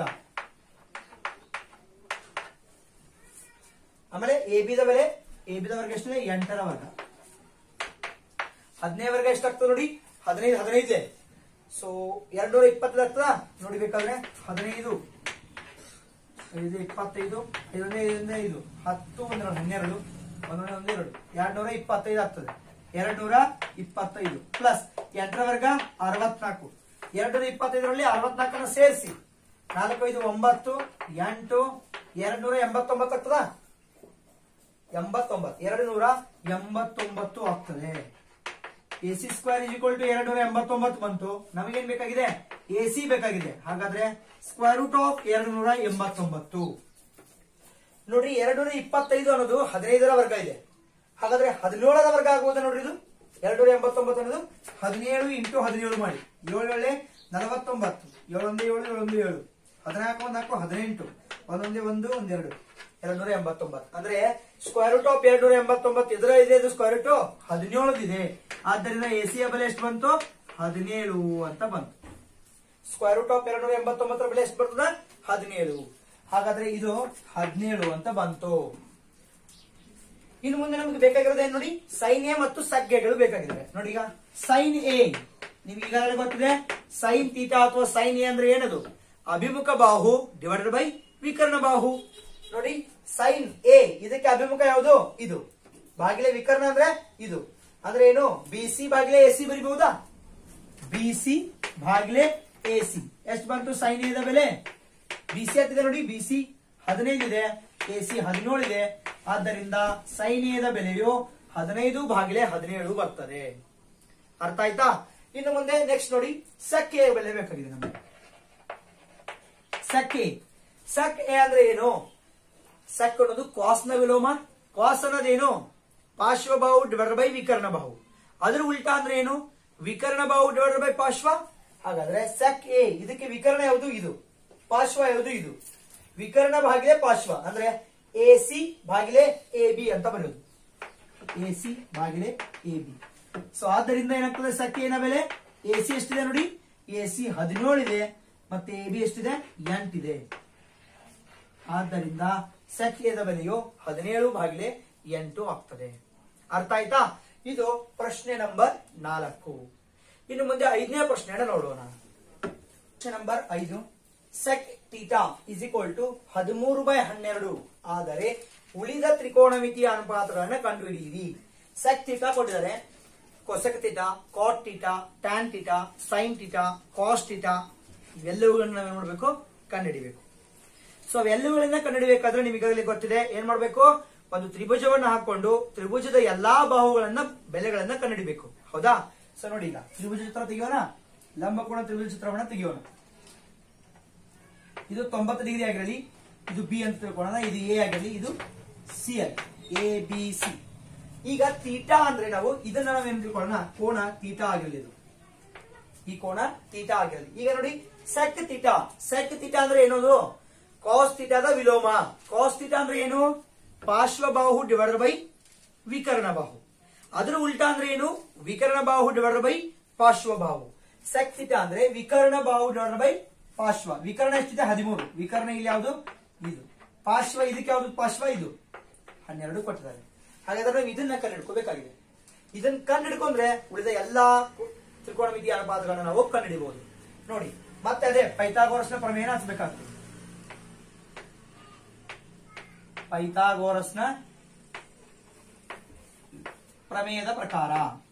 ಆಮೇಲೆ ಎ ಬಿ ದ ಬೆಲೆ ಎ ಬಿ ದ ವರ್ಗ ಎಷ್ಟಿದೆ ಎಂಟರ ವರ್ಗ ಹದಿನೈದು ವರ್ಗ ಎಷ್ಟಾಗ್ತದೆ ನೋಡಿ ಹದಿನೈದು ಹದಿನೈದು ಸೊ ಎರಡ್ ನೂರ ಇಪ್ಪತ್ತೈದು ಆಗ್ತದ ನೋಡಿ ಬೇಕಾದ್ರೆ ಹದಿನೈದು ಐದು ಇಪ್ಪತ್ತೈದು ಐದೊಂದೇ ಐದೊಂದೇ ಐದು ಹತ್ತು ಒಂದೆರಡು ಹನ್ನೆರಡು ಒಂದೊಂದೇ ಒಂದೆರಡು ಎರಡ್ ನೂರ ಇಪ್ಪತ್ತೈದು ಆಗ್ತದೆ ಎರಡ್ ನೂರ ಇಪ್ಪತ್ತೈದು ಪ್ಲಸ್ ಎಂಟರ ವರ್ಗ ಅರವತ್ನಾಲ್ಕು ಎರಡ್ ನೂರ ಇಪ್ಪತ್ತೈದರಲ್ಲಿ ಅರವತ್ನಾಲ್ಕನ್ನ ಸೇರಿಸಿ ನಾಲ್ಕು ಐದು ಒಂಬತ್ತು ಎಂಟು ಎರಡ್ ನೂರ ಎಂಬತ್ತೊಂಬತ್ತು ಆಗ್ತದ ಎಂಬತ್ತೊಂಬತ್ತು ಎರಡು ನೂರ ಎಂಬತ್ತೊಂಬತ್ತು ಆಗ್ತದೆ A C square is equal to ಎರಡು ನೂರ ಎಂಬತ್ತೊಂಬತ್ತು ಬಂತು ನಮಗೇನ್ ಬೇಕಾಗಿದೆ ಎ ಸಿ ಬೇಕಾಗಿದೆ ಹಾಗಾದ್ರೆ ಸ್ಕ್ವೇರ್ ರೂಟ್ ಆಫ್ ಎರಡು ನೂರ ಎಂಬತ್ತೊಂಬತ್ತು ನೋಡ್ರಿ ಎರಡು ನೂರ ಇಪ್ಪತ್ತೈದು ಅನ್ನೋದು ಹದಿನೈದರ ವರ್ಗ ಇದೆ ಹಾಗಾದ್ರೆ ಹದಿನೇಳರ ವರ್ಗ ಆಗುವುದು ನೋಡ್ರಿ ಇದು ಎರಡು ನೂರ ಎಂಬತ್ತೊಂಬತ್ತು ಅನ್ನೋದು ಹದಿನೇಳು ಇಂಟು ಹದಿನೇಳು ಮಾಡಿ ಏಳು ಏಳೆ ನಲವತ್ತೊಂಬತ್ತು ಏಳೊಂದು ಏಳು ಏಳೊಂದು ಏಳು ಹದಿನಾಲ್ಕು ಒಂದು ನಾಲ್ಕು ಹದಿನೆಂಟು ಒಂದೊಂದೇ ಒಂದು ಒಂದೆರಡು ಎರಡು ನೂರ ಎಂಬತ್ತೊಂಬತ್ತು ಅಂದ್ರೆ ಸ್ಕ್ವೇರ್ ರೂಟ್ ಆಫ್ ಎರಡು ನೂರ ಎಂಬತ್ತೊಂಬತ್ತು ಎದುರ ಇದೆ ಇದು ಸ್ಕ್ವೇರ್ ರೂಟ್ ಹದಿನೇಳು ಇದೆ ಆದ್ದರಿಂದ ಎ ಯ ಬೆಲೆ ಎಷ್ಟು ಬಂತು ಹದಿನೇಳು ಅಂತ ಬಂತು ಸ್ಕ್ವೇರ್ ರೂಟ್ ಆಫ್ ಎರಡು ನೂರ ಎಂಬತ್ತೊಂಬತ್ತರ ಬೆಲೆ ಎಷ್ಟು ಬರ್ತದ ಹದಿನೇಳು ಹಾಗಾದ್ರೆ ಇದು ಹದಿನೇಳು ಅಂತ ಬಂತು ಇನ್ನು ಮುಂದೆ ನಮ್ಗೆ ಬೇಕಾಗಿರೋದು ಏನ್ ನೋಡಿ ಸೈನ್ ಎ ಮತ್ತು ಸಗ್ಗೆಗಳು ಬೇಕಾಗಿದ್ದಾವೆ ನೋಡಿ ಈಗ ಸೈನ್ ಎ ನಿಮ್ಗೆ ಈಗಾಗಲೇ ಗೊತ್ತಿದೆ ಸೈನ್ ತೀಟಾ ಅಥವಾ ಸೈನ್ ಎ ಅಂದ್ರೆ ಏನದು ಅಭಿಮುಖ ಬಾಹು ಡಿವೈಡೆಡ್ ಬೈ ವಿಕರ್ಣ ಬಾಹು ನೋಡಿ ಸೈನ್ ಎ ಇದಕ್ಕೆ ಅಭಿಮುಖ ಯಾವುದು ಇದು ಬಾಗಿಲೆ ವಿಕರ್ಣ ಅಂದ್ರೆ ಇದು ಅಂದ್ರೆ ಏನು ಬಿ ಸಿ ಬಾಗಿಲೆ ಎ ಸಿ ಬರಿಬಹುದಾ ಬಿ ಸಿ ಭಾಗಿಲೆ ಎ ಸಿ ಎಷ್ಟು ಬಂತು ಸೈನ್ ಎದ ಬೆಲೆ ಬಿ ಸಿ ಹತ್ತಿದೆ ನೋಡಿ ಬಿ ಸಿ ಹದಿನೈದು ಇದೆ ಎ ಸಿ ಹದಿನೇಳು ಇದೆ ಆದ್ದರಿಂದ ಸೈನ್ ಎದ ಬೆಲೆಯು ಹದಿನೈದು ಭಾಗಿಲೆ ಹದಿನೇಳು ಬರ್ತದೆ ಅರ್ಥ ಆಯ್ತಾ ಇನ್ನು ಮುಂದೆ ನೆಕ್ಸ್ಟ್ ನೋಡಿ ಸಖೆ ಬೆಲೆ ಬೇಕಾಗಿದೆ ನಮಗೆ ಸಖೆ ಸಕ್ ಎ ಅಂದ್ರೆ ಏನು ಸಕ್ ಅನ್ನೋದು ಕಾಸ್ನ ವಿಲೋಮ ಕಾಸ್ ಅನ್ನೋದೇನು ಪಾರ್ಶ್ವ ಬಾಹು ಡಿವೈಡ್ ಬೈ ವಿಕರ್ಣ ಬಾಹು ಅದ್ರ ಉಲ್ಟಾ ಅಂದ್ರೆ ಏನು ವಿಕರ್ಣ ಬಾಹು ಡಿವೈಡ್ ಬೈ ಪಾರ್ಶ್ವ ಹಾಗಾದ್ರೆ ಸಕ್ ಎ ಇದಕ್ಕೆ ವಿಕರ್ಣ ಯಾವುದು ಇದು ಪಾರ್ಶ್ವ ಯಾವುದು ಇದು ವಿಕರ್ಣ ಭಾಗಿಲೆ ಪಾರ್ಶ್ವ ಅಂದ್ರೆ ಎ ಸಿ ಭಾಗಿಲೆ ಎ ಬಿ ಅಂತ ಬರೆಯೋದು ಎ ಸಿ ಭಾಗಿಲೆ ಎ ಬಿ ಸೊ ಆದ್ದರಿಂದ ಏನಾಗ್ತದೆ ಸಕ್ ಎನ ಬೆಲೆ ಎ ಸಿ ಎಷ್ಟಿದೆ ನೋಡಿ ಎ ಸಿ ಹದಿನೇಳು ಇದೆ ಮತ್ತೆ ಎ ಬಿ ಎಷ್ಟಿದೆ ಎಂಟಿದೆ ಆದ್ದರಿಂದ ಸಖ್ಯದ ಬೆಲೆಯು ಹದಿನೇಳು ಭಾಗಿಲೆ ಎಂಟು ಆಗ್ತದೆ ಅರ್ಥ ಆಯ್ತಾ ಇದು ಪ್ರಶ್ನೆ ನಂಬರ್ ನಾಲ್ಕು ಇನ್ನು ಮುಂದೆ ಐದನೇ ಪ್ರಶ್ನೆಯನ್ನು ನೋಡೋಣ ಪ್ರಶ್ನೆ ನಂಬರ್ ಐದು sec theta is equal to ಹದಿಮೂರು ಬೈ ಹನ್ನೆರಡು ಆದರೆ ಉಳಿದ ತ್ರಿಕೋಣಮಿತಿಯ ಅನುಪಾತಗಳನ್ನು ಕಂಡುಹಿಡಿಯಿರಿ ಸೆಕ್ ಟೀಟಾ ಕೊಟ್ಟಿದ್ದಾರೆ cosec theta cot theta tan theta sine theta cos theta ಇವೆಲ್ಲವುಗಳನ್ನ ನಾವೇನ್ ಮಾಡ್ಬೇಕು ಕಂಡುಹಿಡಿಬೇಕು ಸೊ ಅವೆಲ್ಲವುಗಳನ್ನ ಕಂಡುಹಿಡಬೇಕಾದ್ರೆ ನಿಮಗಾಗಲೇ ಗೊತ್ತಿದೆ ಏನ್ ಮಾಡ್ಬೇಕು ಒಂದು ತ್ರಿಭುಜವನ್ನ ಹಾಕೊಂಡು ತ್ರಿಭುಜದ ಎಲ್ಲಾ ಬಾಹುಗಳನ್ನ ಬೆಲೆಗಳನ್ನ ಕಂಡುಹಿಡಬೇಕು ಹೌದಾ ಸೊ ನೋಡಿ ಈಗ ತ್ರಿಭುಜ ಚಿತ್ರ ತೆಗಿಯೋಣ ಲಂಬಕೋಣ ತ್ರಿಭುಜ ಚಿತ್ರವನ್ನ ತೆಗಿಯೋಣ ಇದು ತೊಂಬತ್ತು ಡಿಗ್ರಿ ಆಗಿರಲಿ ಇದು ಬಿ ಅಂತ ತಿಳ್ಕೊಳ್ಳೋಣ ಇದು ಎ ಆಗಿರಲಿ ಇದು ಸಿ ಆಗಿ ಎ ಬಿ ಸಿ ಈಗ ತೀಟಾ ಅಂದ್ರೆ ನಾವು ಇದನ್ನ ನಾವೇನ್ ತಿಳ್ಕೊಳ್ಳೋಣ ಕೋಣ ತೀಟಾ ಆಗಿರಲಿ ಇದು ಈ ಕೋಣ ತೀಟಾ ಆಗಿರಲಿ ಈಗ ನೋಡಿ ಸೆಕ್ ತೀಟಾ ಸೆಕ್ ತೀಟಾ ಅಂದ್ರೆ ಏನದು ಕಾಸ್ ತೀಟಾದ ವಿಲೋಮ ಕಾಸ್ ತೀಟಾ ಅಂದ್ರೆ ಏನು ಪಾರ್ಶ್ವಬಾಹು ಡಿವೈಡರ್ ಬೈ ವಿಕರ್ಣ ಬಾಹು ಅದ್ರ ಉಲ್ಟಾ ಅಂದ್ರೆ ಏನು ವಿಕರ್ಣ ಬಾಹು ಡಿವೈಡರ್ ಬೈ ಪಾರ್ಶ್ವಬಾಹು ಸೆಕ್ ತೀಟಾ ಅಂದ್ರೆ ವಿಕರ್ಣ ಬಾಹು ಡಿವೈಡರ್ ಬೈ ಪಾರ್ಶ್ವ ವಿಕರ್ಣ ಎಷ್ಟಿದೆ ಹದಿಮೂರು ವಿಕರ್ಣ ಇಲ್ಲಿ ಯಾವುದು ಇದು ಪಾರ್ಶ್ವ ಇದಕ್ಕೆ ಯಾವುದು ಪಾರ್ಶ್ವ ಇದು ಹನ್ನೆರಡು ಕೊಟ್ಟಿದ್ದಾರೆ ಹಾಗಾದ್ರೆ ನಾವು ಇದನ್ನ ಕಂಡುಹಿಡ್ಕೋಬೇಕಾಗಿದೆ ಇದನ್ನ ಕಂಡುಹಿಡ್ಕೊಂಡ್ರೆ ಉಳಿದ ಎಲ್ಲಾ ತ್ರಿಕೋಣಮಿತಿ ಅನುಪಾತಗಳನ್ನ ನಾವು ಕಂಡುಹಿಡಿಬಹುದು ನೋಡಿ ಮತ್ತೆ ಅದೇ ಪೈಥಾಗೋರಸ್ನ ಪ್ರಮೇಯನ ಹಚ್ಚಬೇಕಾಗ್ತದೆ ಪೈಥಾಗೋರಸ್ನ ಪ್ರಮೇಯದ ಪ್ರಕಾರ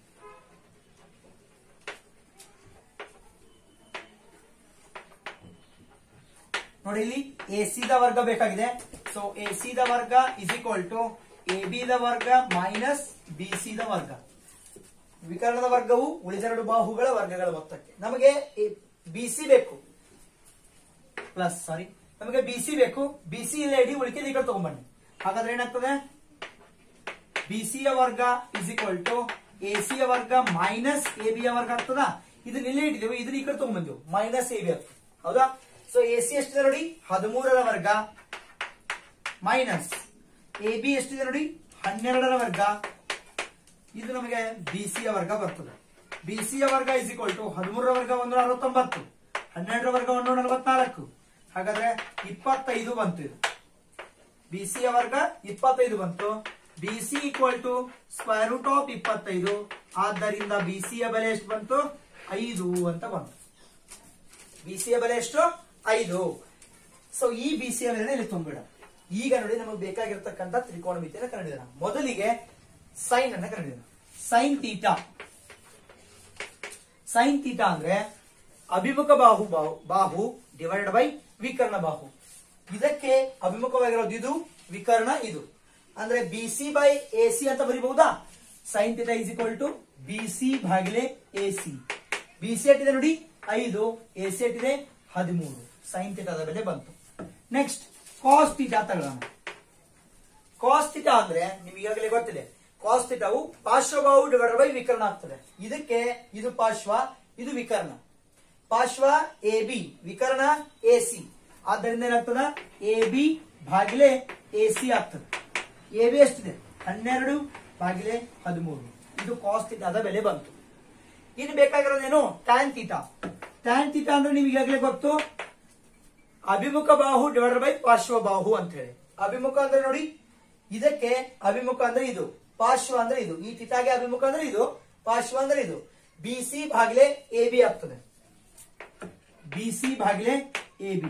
ನೋಡಿ ಇಲ್ಲಿ ಎ ಸಿ ದ ವರ್ಗ ಬೇಕಾಗಿದೆ ಸೊ ಎ ಸಿ ದ ವರ್ಗ is equal to A B ದ ವರ್ಗ ಮೈನಸ್ ಬಿ ಸಿ ದ ವರ್ಗ ವಿಕರಣದ ವರ್ಗವು ಉಳಿದೆರಡು ಬಾಹುಗಳ ವರ್ಗಗಳ ಮೊತ್ತಕ್ಕೆ ನಮಗೆ ಬಿ ಸಿ ಬೇಕು ಪ್ಲಸ್ ಸಾರಿ ನಮಗೆ ಬಿ ಸಿ ಬೇಕು ಬಿ ಸಿ ಇಲ್ಲ ಇಡೀ ಉಳಿಕೆ ಈ ಕಡೆ ತಗೊಂಡ್ಬನ್ನಿ ಹಾಗಾದ್ರೆ ಏನಾಗ್ತದೆ ಬಿ ಸಿ ಯ ವರ್ಗ is equal to A C ಯ ವರ್ಗ ಮೈನಸ್ ಎ ಬಿ ಯ ವರ್ಗ ಆಗ್ತದ ಇದನ್ನ ಇಲ್ಲೇ ಇಟ್ಟಿದ್ದೇವೆ ಇದನ್ನ ಈ ಕಡೆ ತಗೊಂಡ್ಬಂದೆವು ಮೈನಸ್ ಎ ಬಿ ಆಗ್ತದೆ ಹೌದಾ ಸೊ ಎ ಸಿ ಎಷ್ಟಿದೆ ನೋಡಿ ಹದಿಮೂರರ ವರ್ಗ ಮೈನಸ್ ಎ ಬಿ ಎಷ್ಟಿದೆ ನೋಡಿ ಹನ್ನೆರಡರ ವರ್ಗ ಇದು ನಮಗೆ ಬಿ ಸಿ ಯ ವರ್ಗ ಬರ್ತದೆ ಬಿ ಸಿ ಯ ವರ್ಗ ಇಸ್ ಈಕ್ವಲ್ ಟು ಹದಿಮೂರರ ವರ್ಗ ಒಂದು ಅರವತ್ತೊಂಬತ್ತು ಹನ್ನೆರಡರ ವರ್ಗ ಒಂದು ನಲವತ್ನಾಲ್ಕು ಹಾಗಾದ್ರೆ ಇಪ್ಪತ್ತೈದು ಬಂತು ಇದು ಬಿ ಸಿ ಯ ವರ್ಗ ಇಪ್ಪತ್ತೈದು ಬಂತು B C equal to square root of ಇಪ್ಪತ್ತೈದು ಆದ್ದರಿಂದ ಬಿ ಸಿ ಯ ಬೆಲೆ ಎಷ್ಟು ಬಂತು ಐದು ಅಂತ ಬಂತು ಬಿ ಸಿ ಯ ಬೆಲೆ ಎಷ್ಟು ಐದು ಸೊ ಈ ಬಿ ಸಿ ಯ ಬೆಲೆ ಇಲ್ಲಿ ತುಂಬಿಡ ಈಗ ನೋಡಿ ನಮಗೆ ಬೇಕಾಗಿರ್ತಕ್ಕಂಥ ತ್ರಿಕೋಣ ಮಿತಿಯನ್ನು ಕಂಡಿದ್ದಾನ ಮೊದಲಿಗೆ ಸೈನ್ ಅನ್ನ ಕಂಡಿದ್ದಾನ ಸೈನ್ ತೀಟಾ ಸೈನ್ ತೀಟಾ ಅಂದ್ರೆ ಅಭಿಮುಖ ಬಾಹು ಬಾಹು ಬಾಹು ಡಿವೈಡೆಡ್ ಬೈ ವಿಕರ್ಣ ಬಾಹು ಇದಕ್ಕೆ ಅಭಿಮುಖವಾಗಿರೋದು ಇದು ವಿಕರ್ಣ ಇದು ಅಂದ್ರೆ B C by A C ಅಂತ ಬರೀಬಹುದಾ sine theta is equal to B C ಭಾಗಿಲೆ ಎ ಸಿ ಬಿ ಸಿ ಎಟ್ಟಿದೆ ನೋಡಿ ಐದು ಎ ಸಿ ಎಟ್ಟಿದೆ ಹದಿಮೂರು ಸೈನ್ ತೀಟಾದ ಬೆಲೆ ಬಂತು ನೆಕ್ಸ್ಟ್ ಕಾಸ್ ತೀಟಾ ತಗೊಳ್ಳೋಣ ಕಾಸ್ ಥೀಟಾ ಅಂದ್ರೆ ನಿಮ್ಗೆ ಈಗಾಗಲೇ ಗೊತ್ತಿದೆ ಕಾಸ್ ಥೀಟಾವು ಪಾರ್ಶ್ವಬಾಹು ಡಿವೈಡೆಡ್ ಬೈ ವಿಕರ್ಣ ಆಗ್ತದೆ ಇದಕ್ಕೆ ಇದು ಪಾರ್ಶ್ವ ಇದು ವಿಕರ್ಣ ಪಾರ್ಶ್ವ ಎ ಬಿ ವಿಕರ್ಣ ಎ ಸಿ ಆದ್ದರಿಂದ ಏನಾಗ್ತದ ಎ ಬಿ ಭಾಗಿಲೆ ಎ ಸಿ ಆಗ್ತದೆ ಎ ಬಿ ಎಷ್ಟಿದೆ ಹನ್ನೆರಡು ಭಾಗಿಲೆ ಹದಿಮೂರು ಇದು ಕಾಸ್ ಥೀಟಾದ ಬೆಲೆ ಬಂತು ಇನ್ನು ಬೇಕಾಗಿರೋದೇನು ಟ್ಯಾನ್ ಥೀಟಾ ಟ್ಯಾನ್ ಥೀಟಾ ಅಂದ್ರೆ ನಿಮ್ಗೆ ಈಗಾಗಲೇ ಗೊತ್ತು ಅಭಿಮುಖ ಬಾಹು ಡಿವೈಡೆಡ್ ಬೈ ಪಾರ್ಶ್ವ ಬಾಹು ಅಂತ ಹೇಳಿ ಅಭಿಮುಖ ಅಂದ್ರೆ ನೋಡಿ ಇದಕ್ಕೆ ಅಭಿಮುಖ ಅಂದ್ರೆ ಇದು ಪಾರ್ಶ್ವ ಅಂದ್ರೆ ಇದು ಈ ತಿಟಾಗೆ ಅಭಿಮುಖ ಅಂದ್ರೆ ಇದು ಪಾರ್ಶ್ವ ಅಂದ್ರೆ ಇದು ಬಿ ಸಿ ಭಾಗಿಲೆ ಎ ಬಿ ಆಗ್ತದೆ ಬಿ ಸಿ ಭಾಗಿಲೆ ಎ ಬಿ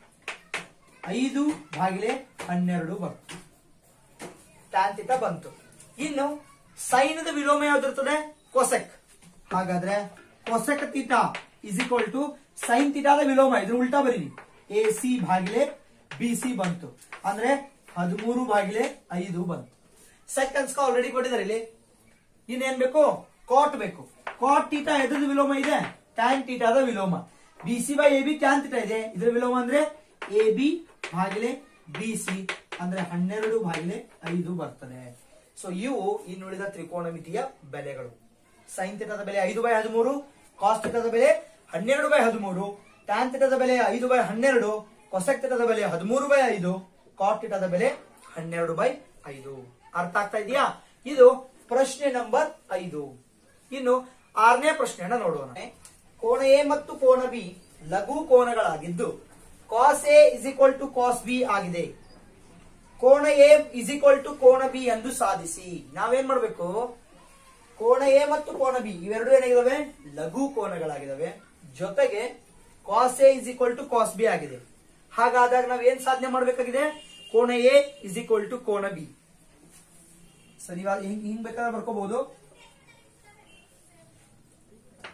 ಐದು ಭಾಗಿಲೆ ಹನ್ನೆರಡು ಬಂತು ಟ್ಯಾನ್ ಥೀಟಾ ಬಂತು ಇನ್ನು ಸೈನದ ವಿಲೋಮ ಯಾವ್ದಿರ್ತದೆ ಕೊಸೆಕ್ ಹಾಗಾದ್ರೆ cosec theta is equal to sine ಥೀಟಾದ ವಿಲೋಮ ಇದ್ರ ಉಲ್ಟಾ ಬರೀನಿ ಎ ಸಿ ಭಾಗಿಲೆ ಬಿ ಸಿ ಬಂತು ಅಂದ್ರೆ ಹದಿಮೂರು ಭಾಗಿಲೆ ಐದು ಬಂತು ಸೆಕೆಂಡ್ಸ್ ಆಲ್ರೆಡಿ ಕೊಟ್ಟಿದ್ದಾರೆ ಇಲ್ಲಿ ಇನ್ನೇನ್ ಬೇಕು ಕಾಟ್ ಬೇಕು ಕಾಟ್ ಟೀಟಾ ಎದ್ರದ್ದು ವಿಲೋಮ ಇದೆ ಟ್ಯಾನ್ ಟೀಟಾದ ವಿಲೋಮ B C by A B tan theta ಇದೆ ಇದ್ರ ವಿಲೋಮ ಅಂದ್ರೆ ಎ ಬಿ ಭಾಗಿಲೆ ಬಿ ಸಿ ಅಂದ್ರೆ ಹನ್ನೆರಡು ಭಾಗಿಲೆ ಐದು ಬರ್ತದೆ ಸೊ ಇವು ಇನ್ನುಳಿದ ತ್ರಿಕೋಣಮಿತಿಯ ಬೆಲೆಗಳು ಸೈನ್ ಥೀಟಾದ ಬೆಲೆ ಐದು ಬೈ ಹದಿಮೂರು ಕಾಸ್ ಥೀಟಾದ ಬೆಲೆ ಹನ್ನೆರಡು ಬೈ ಹದಿಮೂರು ಟ್ಯಾನ್ ಥೀಟಾದ ಬೆಲೆ ಐದು ಬೈ ಹನ್ನೆರಡು ಕೊಸೆಕ್ ಥೀಟಾದ ಬೆಲೆ ಹದಿಮೂರು ಬೈ ಐದು ಕಾಟ್ ಥೀಟಾದ ಬೆಲೆ ಹನ್ನೆರಡು ಬೈ ಐದು ಅರ್ಥ ಆಗ್ತಾ ಇದೆಯಾ ಇದು ಪ್ರಶ್ನೆ ನಂಬರ್ ಐದು ಇನ್ನು ಆರನೇ ಪ್ರಶ್ನೆಯನ್ನ ನೋಡೋಣ ಕೋಣ ಎ ಮತ್ತು ಕೋಣ ಬಿ ಲಘು ಕೋನಗಳಾಗಿದ್ದು cos A is equal to cos B ಆಗಿದೆ ಕೋಣ ಎ ಇಸ್ ಈಕ್ವಲ್ ಟು ಕೋಣ ಬಿ ಎಂದು ಸಾಧಿಸಿ ನಾವೇನ್ ಮಾಡ್ಬೇಕು ಕೋಣ ಎ ಮತ್ತು ಕೋಣ ಬಿ ಇವೆರಡು ಏನಾಗಿದಾವೆ ಲಘು ಕೋನಗಳಾಗಿದಾವೆ ಜೊತೆಗೆ cos A is equal to cos B ಆಗಿದೆ ಹಾಗಾದಾಗ ನಾವ್ ಏನ್ ಸಾಧನೆ ಮಾಡ್ಬೇಕಾಗಿದೆ ಕೋಣ ಎ ಇಸ್ ಈಕ್ವಲ್ ಟು ಕೋಣ ಬಿ ಸೊ ನೀವು ಹಿಂಗ್ ಹಿಂಗ್ ಬೇಕಾದ್ರೆ ಬರ್ಕೋಬಹುದು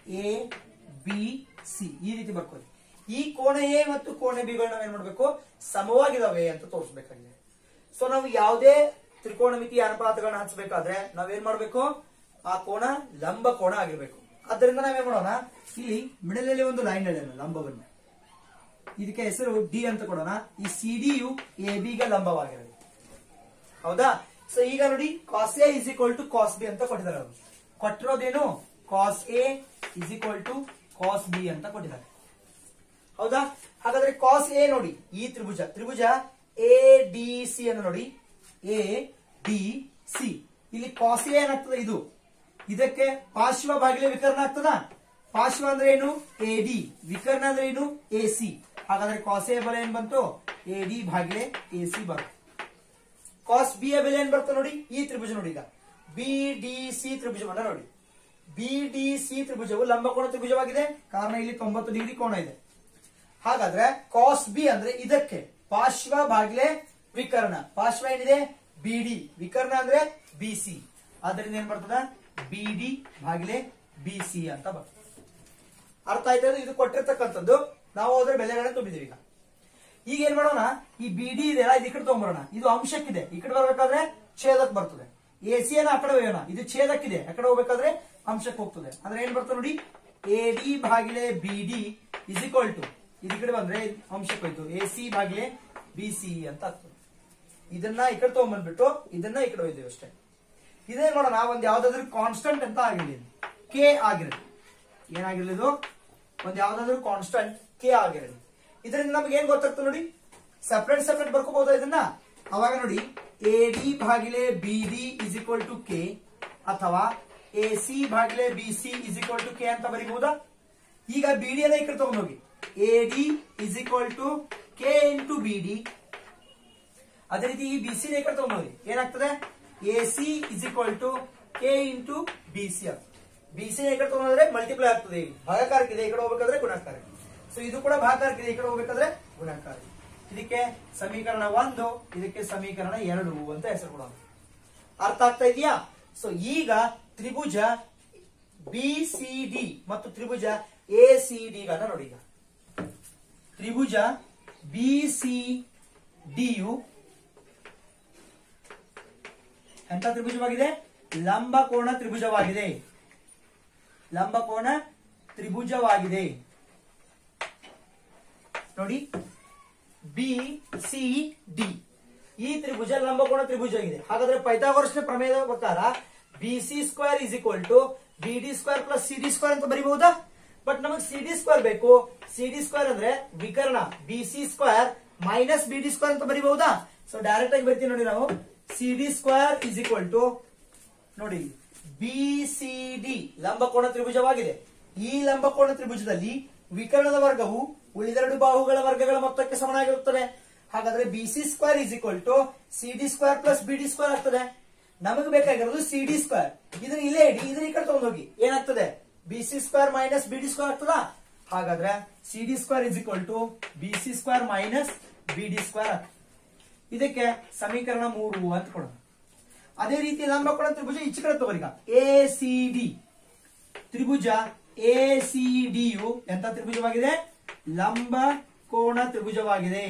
ಎ ಬಿ ಸಿ ಈ ರೀತಿ ಬರ್ಕೊಳ್ಳಿ ಈ ಕೋಣ ಎ ಮತ್ತು ಕೋಣ ಬಿಗಳು ನಾವೇನ್ ಮಾಡ್ಬೇಕು ಸಮವಾಗಿದಾವೆ ಅಂತ ತೋರಿಸ್ಬೇಕಾಗಿದೆ ಸೊ ನಾವು ಯಾವುದೇ ತ್ರಿಕೋಣಮಿತಿಯ ಅನುಪಾತಗಳನ್ನ ಹಚ್ಚಬೇಕಾದ್ರೆ ನಾವೇನ್ ಮಾಡ್ಬೇಕು ಆ ಕೋಣ ಲಂಬ ಕೋಣ ಆಗಿರ್ಬೇಕು ಅದರಿಂದ ನಾವೇನ್ ಮಾಡೋಣ ಇಲ್ಲಿ ಮಿಡಲ್ ಅಲ್ಲಿ ಒಂದು ಲೈನ್ ಎಳೆಯೋಣ ಲಂಬವನ್ನ ಇದಕ್ಕೆ ಹೆಸರು ಡಿ ಅಂತ ಕೊಡೋಣ ಈ ಸಿ ಡಿಯು ಎ ಬಿಗೆ ಲಂಬವಾಗಿರಲಿ ಹೌದಾ ಸೊ ಈಗ ನೋಡಿ cos A is equal to cos B ಅಂತ ಕೊಟ್ಟಿದ್ದಾರೆ ಅವರು ಕೊಟ್ಟಿರೋದೇನು cos A is equal to cos B ಅಂತ ಕೊಟ್ಟಿದ್ದಾರೆ ಹೌದಾ ಹಾಗಾದ್ರೆ ಕಾಸ್ ಎ ನೋಡಿ ಈ ತ್ರಿಭುಜ ತ್ರಿಭುಜ ಎ ಡಿ ಸಿ ಅನ್ನು ನೋಡಿ ಎ ಡಿ ಸಿ ಇಲ್ಲಿ ಕಾಸ್ ಎ ಏನಾಗ್ತದೆ ಇದು ಇದಕ್ಕೆ ಪಾರ್ಶ್ವ ಬಾಗಿಲೆ ವಿಕರ್ಣ ಆಗ್ತದ ಪಾರ್ಶ್ವ ಅಂದ್ರೆ ಏನು ಎ ಡಿ ವಿಕರ್ಣ ಅಂದ್ರೆ ಏನು ಎ ಸಿ ಹಾಗಾದ್ರೆ ಕಾಸ್ ಎ ಬೆಲೆ ಏನ್ ಬಂತು ಎ ಡಿ ಭಾಗಿಲೆ ಎ ಸಿ ಬಂತು ಕಾಸ್ ಬಿ ಯ ಬೆಲೆ ಏನ್ ಬರ್ತದೆ ನೋಡಿ ಈ ತ್ರಿಭುಜ ನೋಡಿ ಈಗ ಬಿ ಡಿ ಸಿ ತ್ರಿಭುಜವನ್ನ ನೋಡಿ ಬಿ ಡಿ ಸಿ ತ್ರಿಭುಜವು ಲಂಬಕೋಣ ತ್ರಿಭುಜವಾಗಿದೆ ಕಾರಣ ಇಲ್ಲಿ ತೊಂಬತ್ತು ಡಿಗ್ರಿ ಕೋಣ ಇದೆ ಹಾಗಾದ್ರೆ ಕಾಸ್ ಬಿ ಅಂದ್ರೆ ಇದಕ್ಕೆ ಪಾರ್ಶ್ವ ಬಾಗಿಲೆ ವಿಕರ್ಣ ಪಾರ್ಶ್ವ ಏನಿದೆ ಬಿ ಡಿ ವಿಕರ್ಣ ಅಂದ್ರೆ ಬಿ ಸಿ ಆದ್ರಿಂದ ಏನ್ ಬರ್ತದ ಬಿ ಡಿ ಬಾಗಿಲೆ ಬಿ ಸಿ ಅಂತ ಬರ್ತದೆ ಅರ್ಥ ಆಯ್ತಾ ಇದು ಕೊಟ್ಟಿರ್ತಕ್ಕಂಥದ್ದು ನಾವು ಹೋದ್ರೆ ಬೆಲೆಗಳನ್ನ ತುಂಬಿದೀವಿ ಈಗ ಈಗ ಏನ್ ಮಾಡೋಣ ಈ ಬಿ ಡಿ ಇದೆಯಲ್ಲ ಇದು ಈ ಕಡೆ ತಗೊಂಬರೋಣ ಇದು ಅಂಶಕ್ಕಿದೆ ಈ ಕಡೆ ಬರ್ಬೇಕಾದ್ರೆ ಛೇದಕ್ ಬರ್ತದೆ ಎ ಸಿ ಅನ್ನ ಆ ಕಡೆ ಒಯ್ಯೋಣ ಇದು ಛೇದಕ್ಕಿದೆ ಆ ಕಡೆ ಹೋಗ್ಬೇಕಾದ್ರೆ ಅಂಶಕ್ಕೆ ಹೋಗ್ತದೆ ಅಂದ್ರೆ ಏನ್ ಬರ್ತದೆ ನೋಡಿ ಎ ಡಿ ಭಾಗಿಲೆ B D is equal to ಇದು ಈ ಕಡೆ ಬಂದ್ರೆ ಅಂಶಕ್ಕೆ ಹೋಯ್ತು ಎ ಸಿ ಭಾಗಿಲೆ ಬಿ ಸಿ ಅಂತ ಆಗ್ತದೆ ಇದನ್ನ ಈ ಕಡೆ ತಗೊಂಡ್ಬಂದ್ಬಿಟ್ಟು ಇದನ್ನ ಈ ಕಡೆ ಒಯ್ದೇವೆ ಅಷ್ಟೇ ಇದೇನ್ ಮಾಡೋಣ ಒಂದ್ ಯಾವ್ದಾದ್ರು ಕಾನ್ಸ್ಟಂಟ್ ಅಂತ ಆಗಿರ್ಲಿ ಕೆ ಆಗಿರಲಿ ಏನಾಗಿರ್ಲಿ ಇದು ಒಂದ್ ಯಾವ್ದಾದ್ರು ಕಾನ್ಸ್ಟಂಟ್ ಕೆ ಆಗಿರಲಿ ಇದರಿಂದ ನಮ್ಗೆ ಏನ್ ಗೊತ್ತಾಗ್ತದೆ ನೋಡಿ ಸೆಪರೇಟ್ ಸೆಪರೇಟ್ ಬರ್ಕೋಬಹುದಾ ಇದನ್ನ ಅವಾಗ ನೋಡಿ ಎ ಡಿ ಭಾಗಿಲೆ B D is equal to K ಅಥವಾ ಎ ಸಿ ಭಾಗಿಲೆ B C is equal to K ಅಂತ ಬರೀಬಹುದಾ ಈಗ ಬಿ ಡಿ ಅನ್ನ ಈ ಕಡೆ ತಗೊಂಡೋಗಿ A D is equal to K into B D ಅದೇ ರೀತಿ ಈ ಬಿ ಸಿ ಈ ಕಡೆ ತಗೊಂಡೋಗಿ ಏನಾಗ್ತದೆ A C is equal to K into B C B C ಈ ಕಡೆ ತಗೊಂಡ್ರೆ ಮಲ್ಟಿಪ್ಲೈ ಆಗ್ತದೆ ಇಲ್ಲಿ ಭಾಗಕಾರಕ್ಕಿದೆ ಈ ಕಡೆ ಹೋಗ್ಬೇಕಾದ್ರೆ ಗುಣಾಕಾರ ಸೊ ಇದು ಕೂಡ ಭಾಗಕಾರಕ್ಕಿದೆ ಈ ಕಡೆ ಹೋಗ್ಬೇಕಾದ್ರೆ ಗುಣಾಕಾರ ಇದಕ್ಕೆ ಸಮೀಕರಣ ಒಂದು ಇದಕ್ಕೆ ಸಮೀಕರಣ ಎರಡು ಅಂತ ಹೆಸರು ಕೊಡೋಣ ಅರ್ಥ ಆಗ್ತಾ ಇದೆಯಾ ಸೊ ಈಗ ತ್ರಿಭುಜ ಬಿ ಸಿ ಡಿ ಮತ್ತು ತ್ರಿಭುಜ ಎ ಸಿ ಡಿ ಗಳನ್ನ ನೋಡಿ ಈಗ ತ್ರಿಭುಜ ಬಿ ಸಿ ಡಿಯು ಎಂತ ತ್ರಿಭುಜವಾಗಿದೆ ಲಂಬಕೋಣ ತ್ರಿಭುಜವಾಗಿದೆ ಲಂಬಕೋಣ ತ್ರಿಭುಜವಾಗಿದೆ ನೋಡಿ ಬಿ ಸಿ ಡಿ ಈ ತ್ರಿಭುಜ ಲಂಬಕೋಣ ತ್ರಿಭುಜ ಆಗಿದೆ ಹಾಗಾದ್ರೆ ಪೈಥಾಗೋರಸ್ನ ಪ್ರಮೇಯದ ಪ್ರಕಾರ B C square is equal to B D square plus C D square ಅಂತ ಬರೀಬಹುದಾ ಬಟ್ ನಮಗೆ ಸಿ ಡಿ ಸ್ಕ್ವೇರ್ ಬೇಕು ಸಿ ಡಿ ಸ್ಕ್ವೇರ್ ಅಂದ್ರೆ ವಿಕರ್ಣ B C square minus B D square ಅಂತ ಬರೀಬಹುದಾ ಸೊ ಡೈರೆಕ್ಟ್ ಆಗಿ ಬರ್ತೀವಿ ನೋಡಿ ನಾವು C D square is equal to ನೋಡಿ ಬಿ ಸಿ ಡಿ ಲಂಬಕೋಣ ತ್ರಿಭುಜವಾಗಿದೆ ಈ ಲಂಬಕೋಣ ತ್ರಿಭುಜದಲ್ಲಿ ವಿಕರ್ಣದ ವರ್ಗವು ಉಳಿದೆರಡು ಬಾಹುಗಳ ವರ್ಗಗಳ ಮೊತ್ತಕ್ಕೆ ಸಮನಾಗಿರುತ್ತದೆ ಹಾಗಾದ್ರೆ B C square is equal to C D square plus B D square ಆಗ್ತದೆ ನಮಗೆ ಬೇಕಾಗಿರೋದು ಸಿ ಡಿ ಸ್ಕ್ವೇರ್ ಇದನ್ನ ಇಲ್ಲೇ ಇಡಿ ಇದನ್ನ ಈ ಕಡೆ ತಗೊಂಡೋಗಿ ಏನಾಗ್ತದೆ B C square minus B D square ಆಗ್ತದಾ ಹಾಗಾದ್ರೆ C D square is equal to B C square minus B D square ಆಗ್ತದೆ ಇದಕ್ಕೆ ಸಮೀಕರಣ ಮೂರು ಅಂತ ಕೊಡೋಣ ಅದೇ ರೀತಿ ಲಂಬಕೋಣ ತ್ರಿಭುಜ ಈಚೆ ಕಡೆ ತಗೋರಿ ಈಗ ಎ ಸಿ ಡಿ ತ್ರಿಭುಜ ಎ ಸಿ ಡಿಯು ಎಂತ ತ್ರಿಭುಜವಾಗಿದೆ ಲಂಬ ಕೋಣ ತ್ರಿಭುಜವಾಗಿದೆ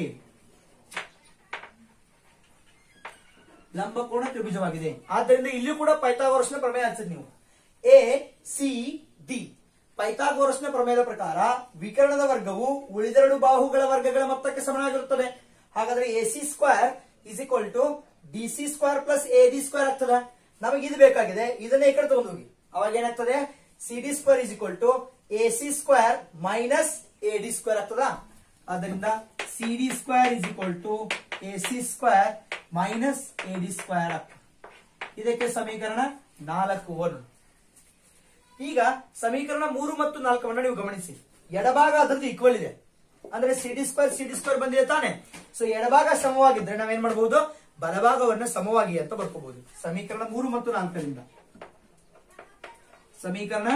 ಲಂಬಕೋಣ ತ್ರಿಭುಜವಾಗಿದೆ ಆದ್ದರಿಂದ ಇಲ್ಲಿಯೂ ಕೂಡ ಪೈಥಾಗೋರಸ್ನ ಪ್ರಮೇಯ ಹಚ್ಚದ್ ನೀವು ಎ ಸಿ ಡಿ ಪೈಥಾಗೋರಸ್ನ ಪ್ರಮೇಯದ ಪ್ರಕಾರ ವಿಕರ್ಣದ ವರ್ಗವು ಉಳಿದೆರಡು ಬಾಹುಗಳ ವರ್ಗಗಳ ಮೊತ್ತಕ್ಕೆ ಸಮನಾಗಿರುತ್ತದೆ ಹಾಗಾದ್ರೆ A C square is equal to D C square plus A D square ಆಗ್ತದೆ ನಮಗೆ ಇದು ಬೇಕಾಗಿದೆ ಇದನ್ನ ಈ ಕಡೆ ತಗೊಂಡು ಹೋಗಿ ಅವಾಗ ಏನಾಗ್ತದೆ C D square is equal to A C square minus A D square ಆಗ್ತದ ಆದ್ದರಿಂದ C D square is equal to A C square minus A D square ಆಗ್ತದೆ ಇದಕ್ಕೆ ಸಮೀಕರಣ ನಾಲ್ಕು ಒಂದು ಈಗ ಸಮೀಕರಣ ಮೂರು ಮತ್ತು ನಾಲ್ಕವನ್ನ ನೀವು ಗಮನಿಸಿ ಎಡಭಾಗ ಅದರದ್ದು ಈಕ್ವಲ್ ಇದೆ ಅಂದ್ರೆ C D square C D square ಬಂದಿದೆ ತಾನೆ ಸೊ ಎಡಭಾಗ ಸಮವಾಗಿದ್ರೆ ನಾವೇನ್ ಮಾಡಬಹುದು ಬಲಭಾಗವನ್ನ ಸಮವಾಗಿ ಅಂತ ಬರ್ಕೋಬಹುದು ಸಮೀಕರಣ ಮೂರು ಮತ್ತು ನಾಲ್ಕರಿಂದ ಸಮೀಕರಣ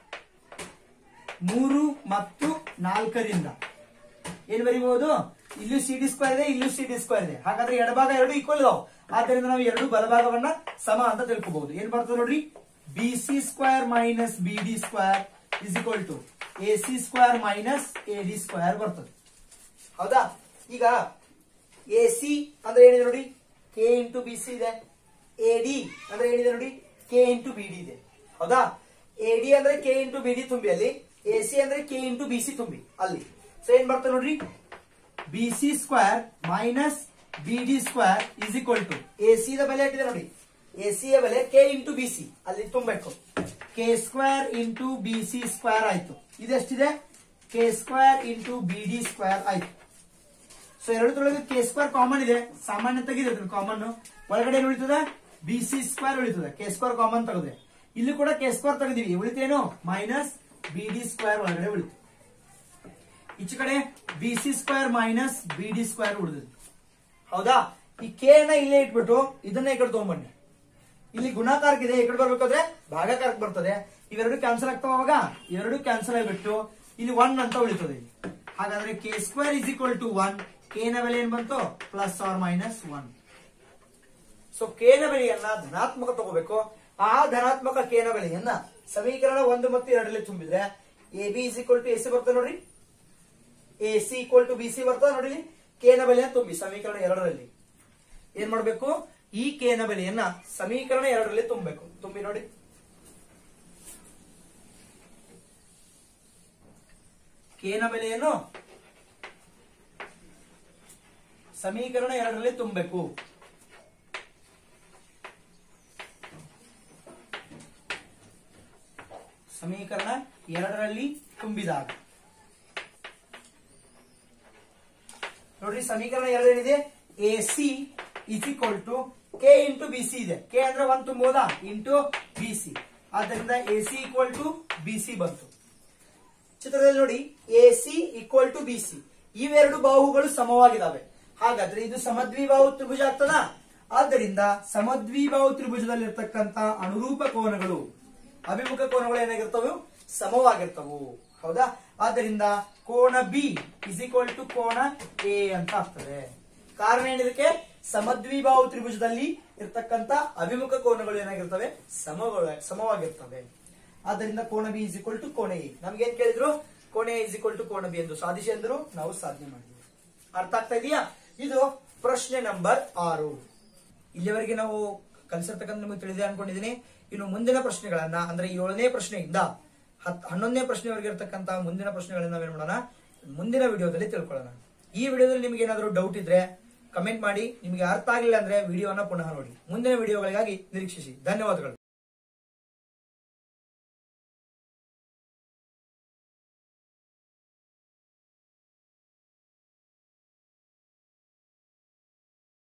ಮೂರು ಮತ್ತು ನಾಲ್ಕರಿಂದ ಏನ್ ಬರೀಬಹುದು ಇಲ್ಲೂ ಸಿ ಡಿ ಸ್ಕ್ವೇರ್ ಇದೆ ಇಲ್ಲೂ ಸಿ ಡಿ ಸ್ಕ್ವೇರ್ ಇದೆ ಹಾಗಾದ್ರೆ ಎಡಭಾಗ ಎರಡು ಈಕ್ವಲ್ ಇದಾವೆ ಆದ್ದರಿಂದ ನಾವು ಎರಡು ಬಲಭಾಗವನ್ನ ಸಮ ಅಂತ ತಿಳ್ಕೋಬಹುದು ಏನ್ ಬರ್ತದೆ ನೋಡ್ರಿ B C square minus B D square is equal to A C square minus A D square ಬರ್ತದೆ ಹೌದಾ ಈಗ ಎ ಸಿ ಅಂದ್ರೆ ಏನಿದೆ ನೋಡಿ ಕೆ ಇಂಟು ಬಿ ಸಿ ಇದೆ ಎ ಡಿ ಅಂದ್ರೆ ಏನಿದೆ ನೋಡಿ ಕೆ ಇಂಟು ಬಿ ಡಿ ಇದೆ ಹೌದಾ ಎ ಡಿ ಅಂದ್ರೆ ಕೆ ಇಂಟು ಬಿ ಡಿ ತುಂಬಿ ಅಲ್ಲಿ ಎ ಸಿ ಅಂದ್ರೆ ಕೆ ಇಂಟು ಬಿ ಸಿ ತುಂಬಿ ಅಲ್ಲಿ ಸೊ ಏನ್ ಬರ್ತದೆ ನೋಡ್ರಿ B C square minus B D square is equal to A C ದ ಬೆಲೆ ಇಟ್ಟಿದೆ ನೋಡಿ ಎ ಸಿ ಯ ಬೆಲೆ ಕೆ ಇಂಟು ಬಿ ಸಿ ಅಲ್ಲಿ ತುಂಬಬೇಕು K square into B C square ಆಯ್ತು ಇದೆಷ್ಟಿದೆ K square into B D square ಆಯ್ತು ಸೊ ಎರಡರೊಳಗೆ ಕೆ ಸ್ಕ್ವೇರ್ ಕಾಮನ್ ಇದೆ ಸಾಮಾನ್ಯ ತೆಗಿದೆ ಕಾಮನ್ ಒಳಗಡೆ ಏನ್ ಉಳಿತದೆ ಬಿ ಸಿ ಸ್ಕ್ವೇರ್ ಉಳಿತದೆ ಕೆ ಸ್ಕ್ವೇರ್ ಕಾಮನ್ ತೆಗೆದ್ರೆ ಇಲ್ಲಿ ಕೂಡ ಕೆ ಸ್ಕ್ವೇರ್ ತೆಗೆದಿವಿ ಉಳಿತೇನು ಮೈನಸ್ ಬಿ ಡಿ ಸ್ಕ್ವೇರ್ ಒಳಗಡೆ ಉಳಿತು ಈಚೆ ಕಡೆ B C square minus B D square ಉಳಿದಿದೆ ಹೌದಾ ಈ ಕೆ ನ ಇಲ್ಲೇ ಇಟ್ಬಿಟ್ಟು ಇದನ್ನ ಈ ಕಡೆ ತಗೊಂಬನ್ನಿ ಇಲ್ಲಿ ಗುಣಾಕಾರಕ್ಕಿದೆ ಈ ಕಡೆ ಬರ್ಬೇಕಾದ್ರೆ ಭಾಗಾಕಾರಕ್ಕೆ ಬರ್ತದೆ ಇವೆರಡು ಕ್ಯಾನ್ಸಲ್ ಆಗ್ತಾವ ಅವಾಗ ಇವೆರಡು ಕ್ಯಾನ್ಸಲ್ ಆಗಿಬಿಟ್ಟು ಇಲ್ಲಿ ಒನ್ ಅಂತ ಉಳಿತದೆ ಇಲ್ಲಿ ಹಾಗಾದ್ರೆ K square is equal to one K ನ ಬೆಲೆ ಏನ್ ಬಂತು plus R minus one so K ನ ಬೆಲೆಯನ್ನ ಧನಾತ್ಮಕ ತಗೋಬೇಕು ಆ ಧನಾತ್ಮಕ ಕೆ ನ ಬೆಲೆಯನ್ನ ಸಮೀಕರಣ ಒಂದು ಮತ್ತು ಎರಡರಲ್ಲಿ ತುಂಬಿದ್ರೆ A B is equal to A C ಬರ್ತದೆ ನೋಡ್ರಿ A C equal to B C ಬರ್ತದೆ ನೋಡಿ ಕೆ ನ ಬೆಲೆಯನ್ನು ತುಂಬಿ ಸಮೀಕರಣ ಎರಡರಲ್ಲಿ ಏನ್ ಮಾಡ್ಬೇಕು ಈ ಕೆ ನ ಬೆಲೆಯನ್ನ ಸಮೀಕರಣ ಎರಡರಲ್ಲಿ ತುಂಬಬೇಕು ತುಂಬಿ ನೋಡಿ ಕೆ ನ ಬೆಲೆಯನ್ನು ಸಮೀಕರಣ ಎರಡರಲ್ಲಿ ತುಂಬಬೇಕು ಸಮೀಕರಣ ಎರಡರಲ್ಲಿ ತುಂಬಿದಾಗ ನೋಡ್ರಿ ಸಮೀಕರಣ ಎರಡು ಏನಿದೆ A C is equal to K into B C ಇದೆ ಕೆ ಅಂದ್ರೆ ಒನ್ ತುಂಬೋದಾ ಇಂಟು ಬಿ ಸಿ ಆದ್ದರಿಂದ A C equal to B C ಬಂತು ಚಿತ್ರದಲ್ಲಿ ನೋಡಿ A C equal to B C ಇವೆರಡು ಬಾಹುಗಳು ಸಮವಾಗಿದ್ದಾವೆ ಹಾಗಾದ್ರೆ ಇದು ಸಮದ್ವಿಬಾಹು ತ್ರಿಭುಜ ಆಗ್ತದ ಆದ್ದರಿಂದ ಸಮದ್ವಿಬಾಹು ತ್ರಿಭುಜದಲ್ಲಿರ್ತಕ್ಕಂತ ಅನುರೂಪ ಕೋನಗಳು ಅಭಿಮುಖ ಕೋನಗಳು ಏನಾಗಿರ್ತವೆ ಸಮವಾಗಿರ್ತವು ಹೌದಾ ಆದ್ದರಿಂದ ಕೋನ ಬಿ ಇಸ್ ಈಕ್ವಲ್ ಟು ಕೋನ ಎ ಅಂತ ಆಗ್ತದೆ ಕಾರಣ ಏನಿದಕ್ಕೆ ಸಮದ್ವಿಬಾಹು ತ್ರಿಭುಜದಲ್ಲಿ ಇರ್ತಕ್ಕಂತ ಅಭಿಮುಖ ಕೋನಗಳು ಏನಾಗಿರ್ತವೆ ಸಮಗಳ ಸಮವಾಗಿರ್ತವೆ ಆದ್ದರಿಂದ ಕೋನ ಬಿ ಇಸ್ ಈಕ್ವಲ್ ಟು ಕೋಣ ಎ ನಮ್ಗೆ ಏನ್ ಕೇಳಿದ್ರು ಕೋಣ ಎ ಇಸ್ ಈಕ್ವಲ್ ಟು ಕೋಣ ಬಿ ಎಂದು ಸಾಧಿಸಿ ಅಂದ್ರು ನಾವು ಸಾಧನೆ ಮಾಡಿದ್ವಿ ಅರ್ಥ ಆಗ್ತಾ ಇದೆಯಾ ಇದು ಪ್ರಶ್ನೆ ನಂಬರ್ ಆರು ಇಲ್ಲಿವರೆಗೆ ನಾವು ಕಲಿಸಿರ್ತಕ್ಕಂಥ ನಿಮಗೆ ತಿಳಿದೆ ಅನ್ಕೊಂಡಿದ್ದೀನಿ ಇನ್ನು ಮುಂದಿನ ಪ್ರಶ್ನೆಗಳನ್ನ ಅಂದ್ರೆ ಏಳನೇ ಪ್ರಶ್ನೆಯಿಂದ ಹತ್ ಹನ್ನೊಂದನೇ ಪ್ರಶ್ನೆವರೆಗೆ ಇರತಕ್ಕಂತ ಮುಂದಿನ ಪ್ರಶ್ನೆಗಳನ್ನ ನಾವೇನ್ ಮಾಡೋಣ ಮುಂದಿನ ವಿಡಿಯೋದಲ್ಲಿ ತಿಳ್ಕೊಳ್ಳೋಣ ಈ ವಿಡಿಯೋದಲ್ಲಿ ನಿಮಗೆ ಏನಾದರೂ ಡೌಟ್ ಇದ್ರೆ ಕಮೆಂಟ್ ಮಾಡಿ ನಿಮಗೆ ಅರ್ಥ ಆಗಿಲ್ಲ ಅಂದ್ರೆ ವಿಡಿಯೋನ ಪುನಃ ನೋಡಿ ಮುಂದಿನ ವಿಡಿಯೋಗಳಿಗಾಗಿ ನಿರೀಕ್ಷಿಸಿ ಧನ್ಯವಾದಗಳು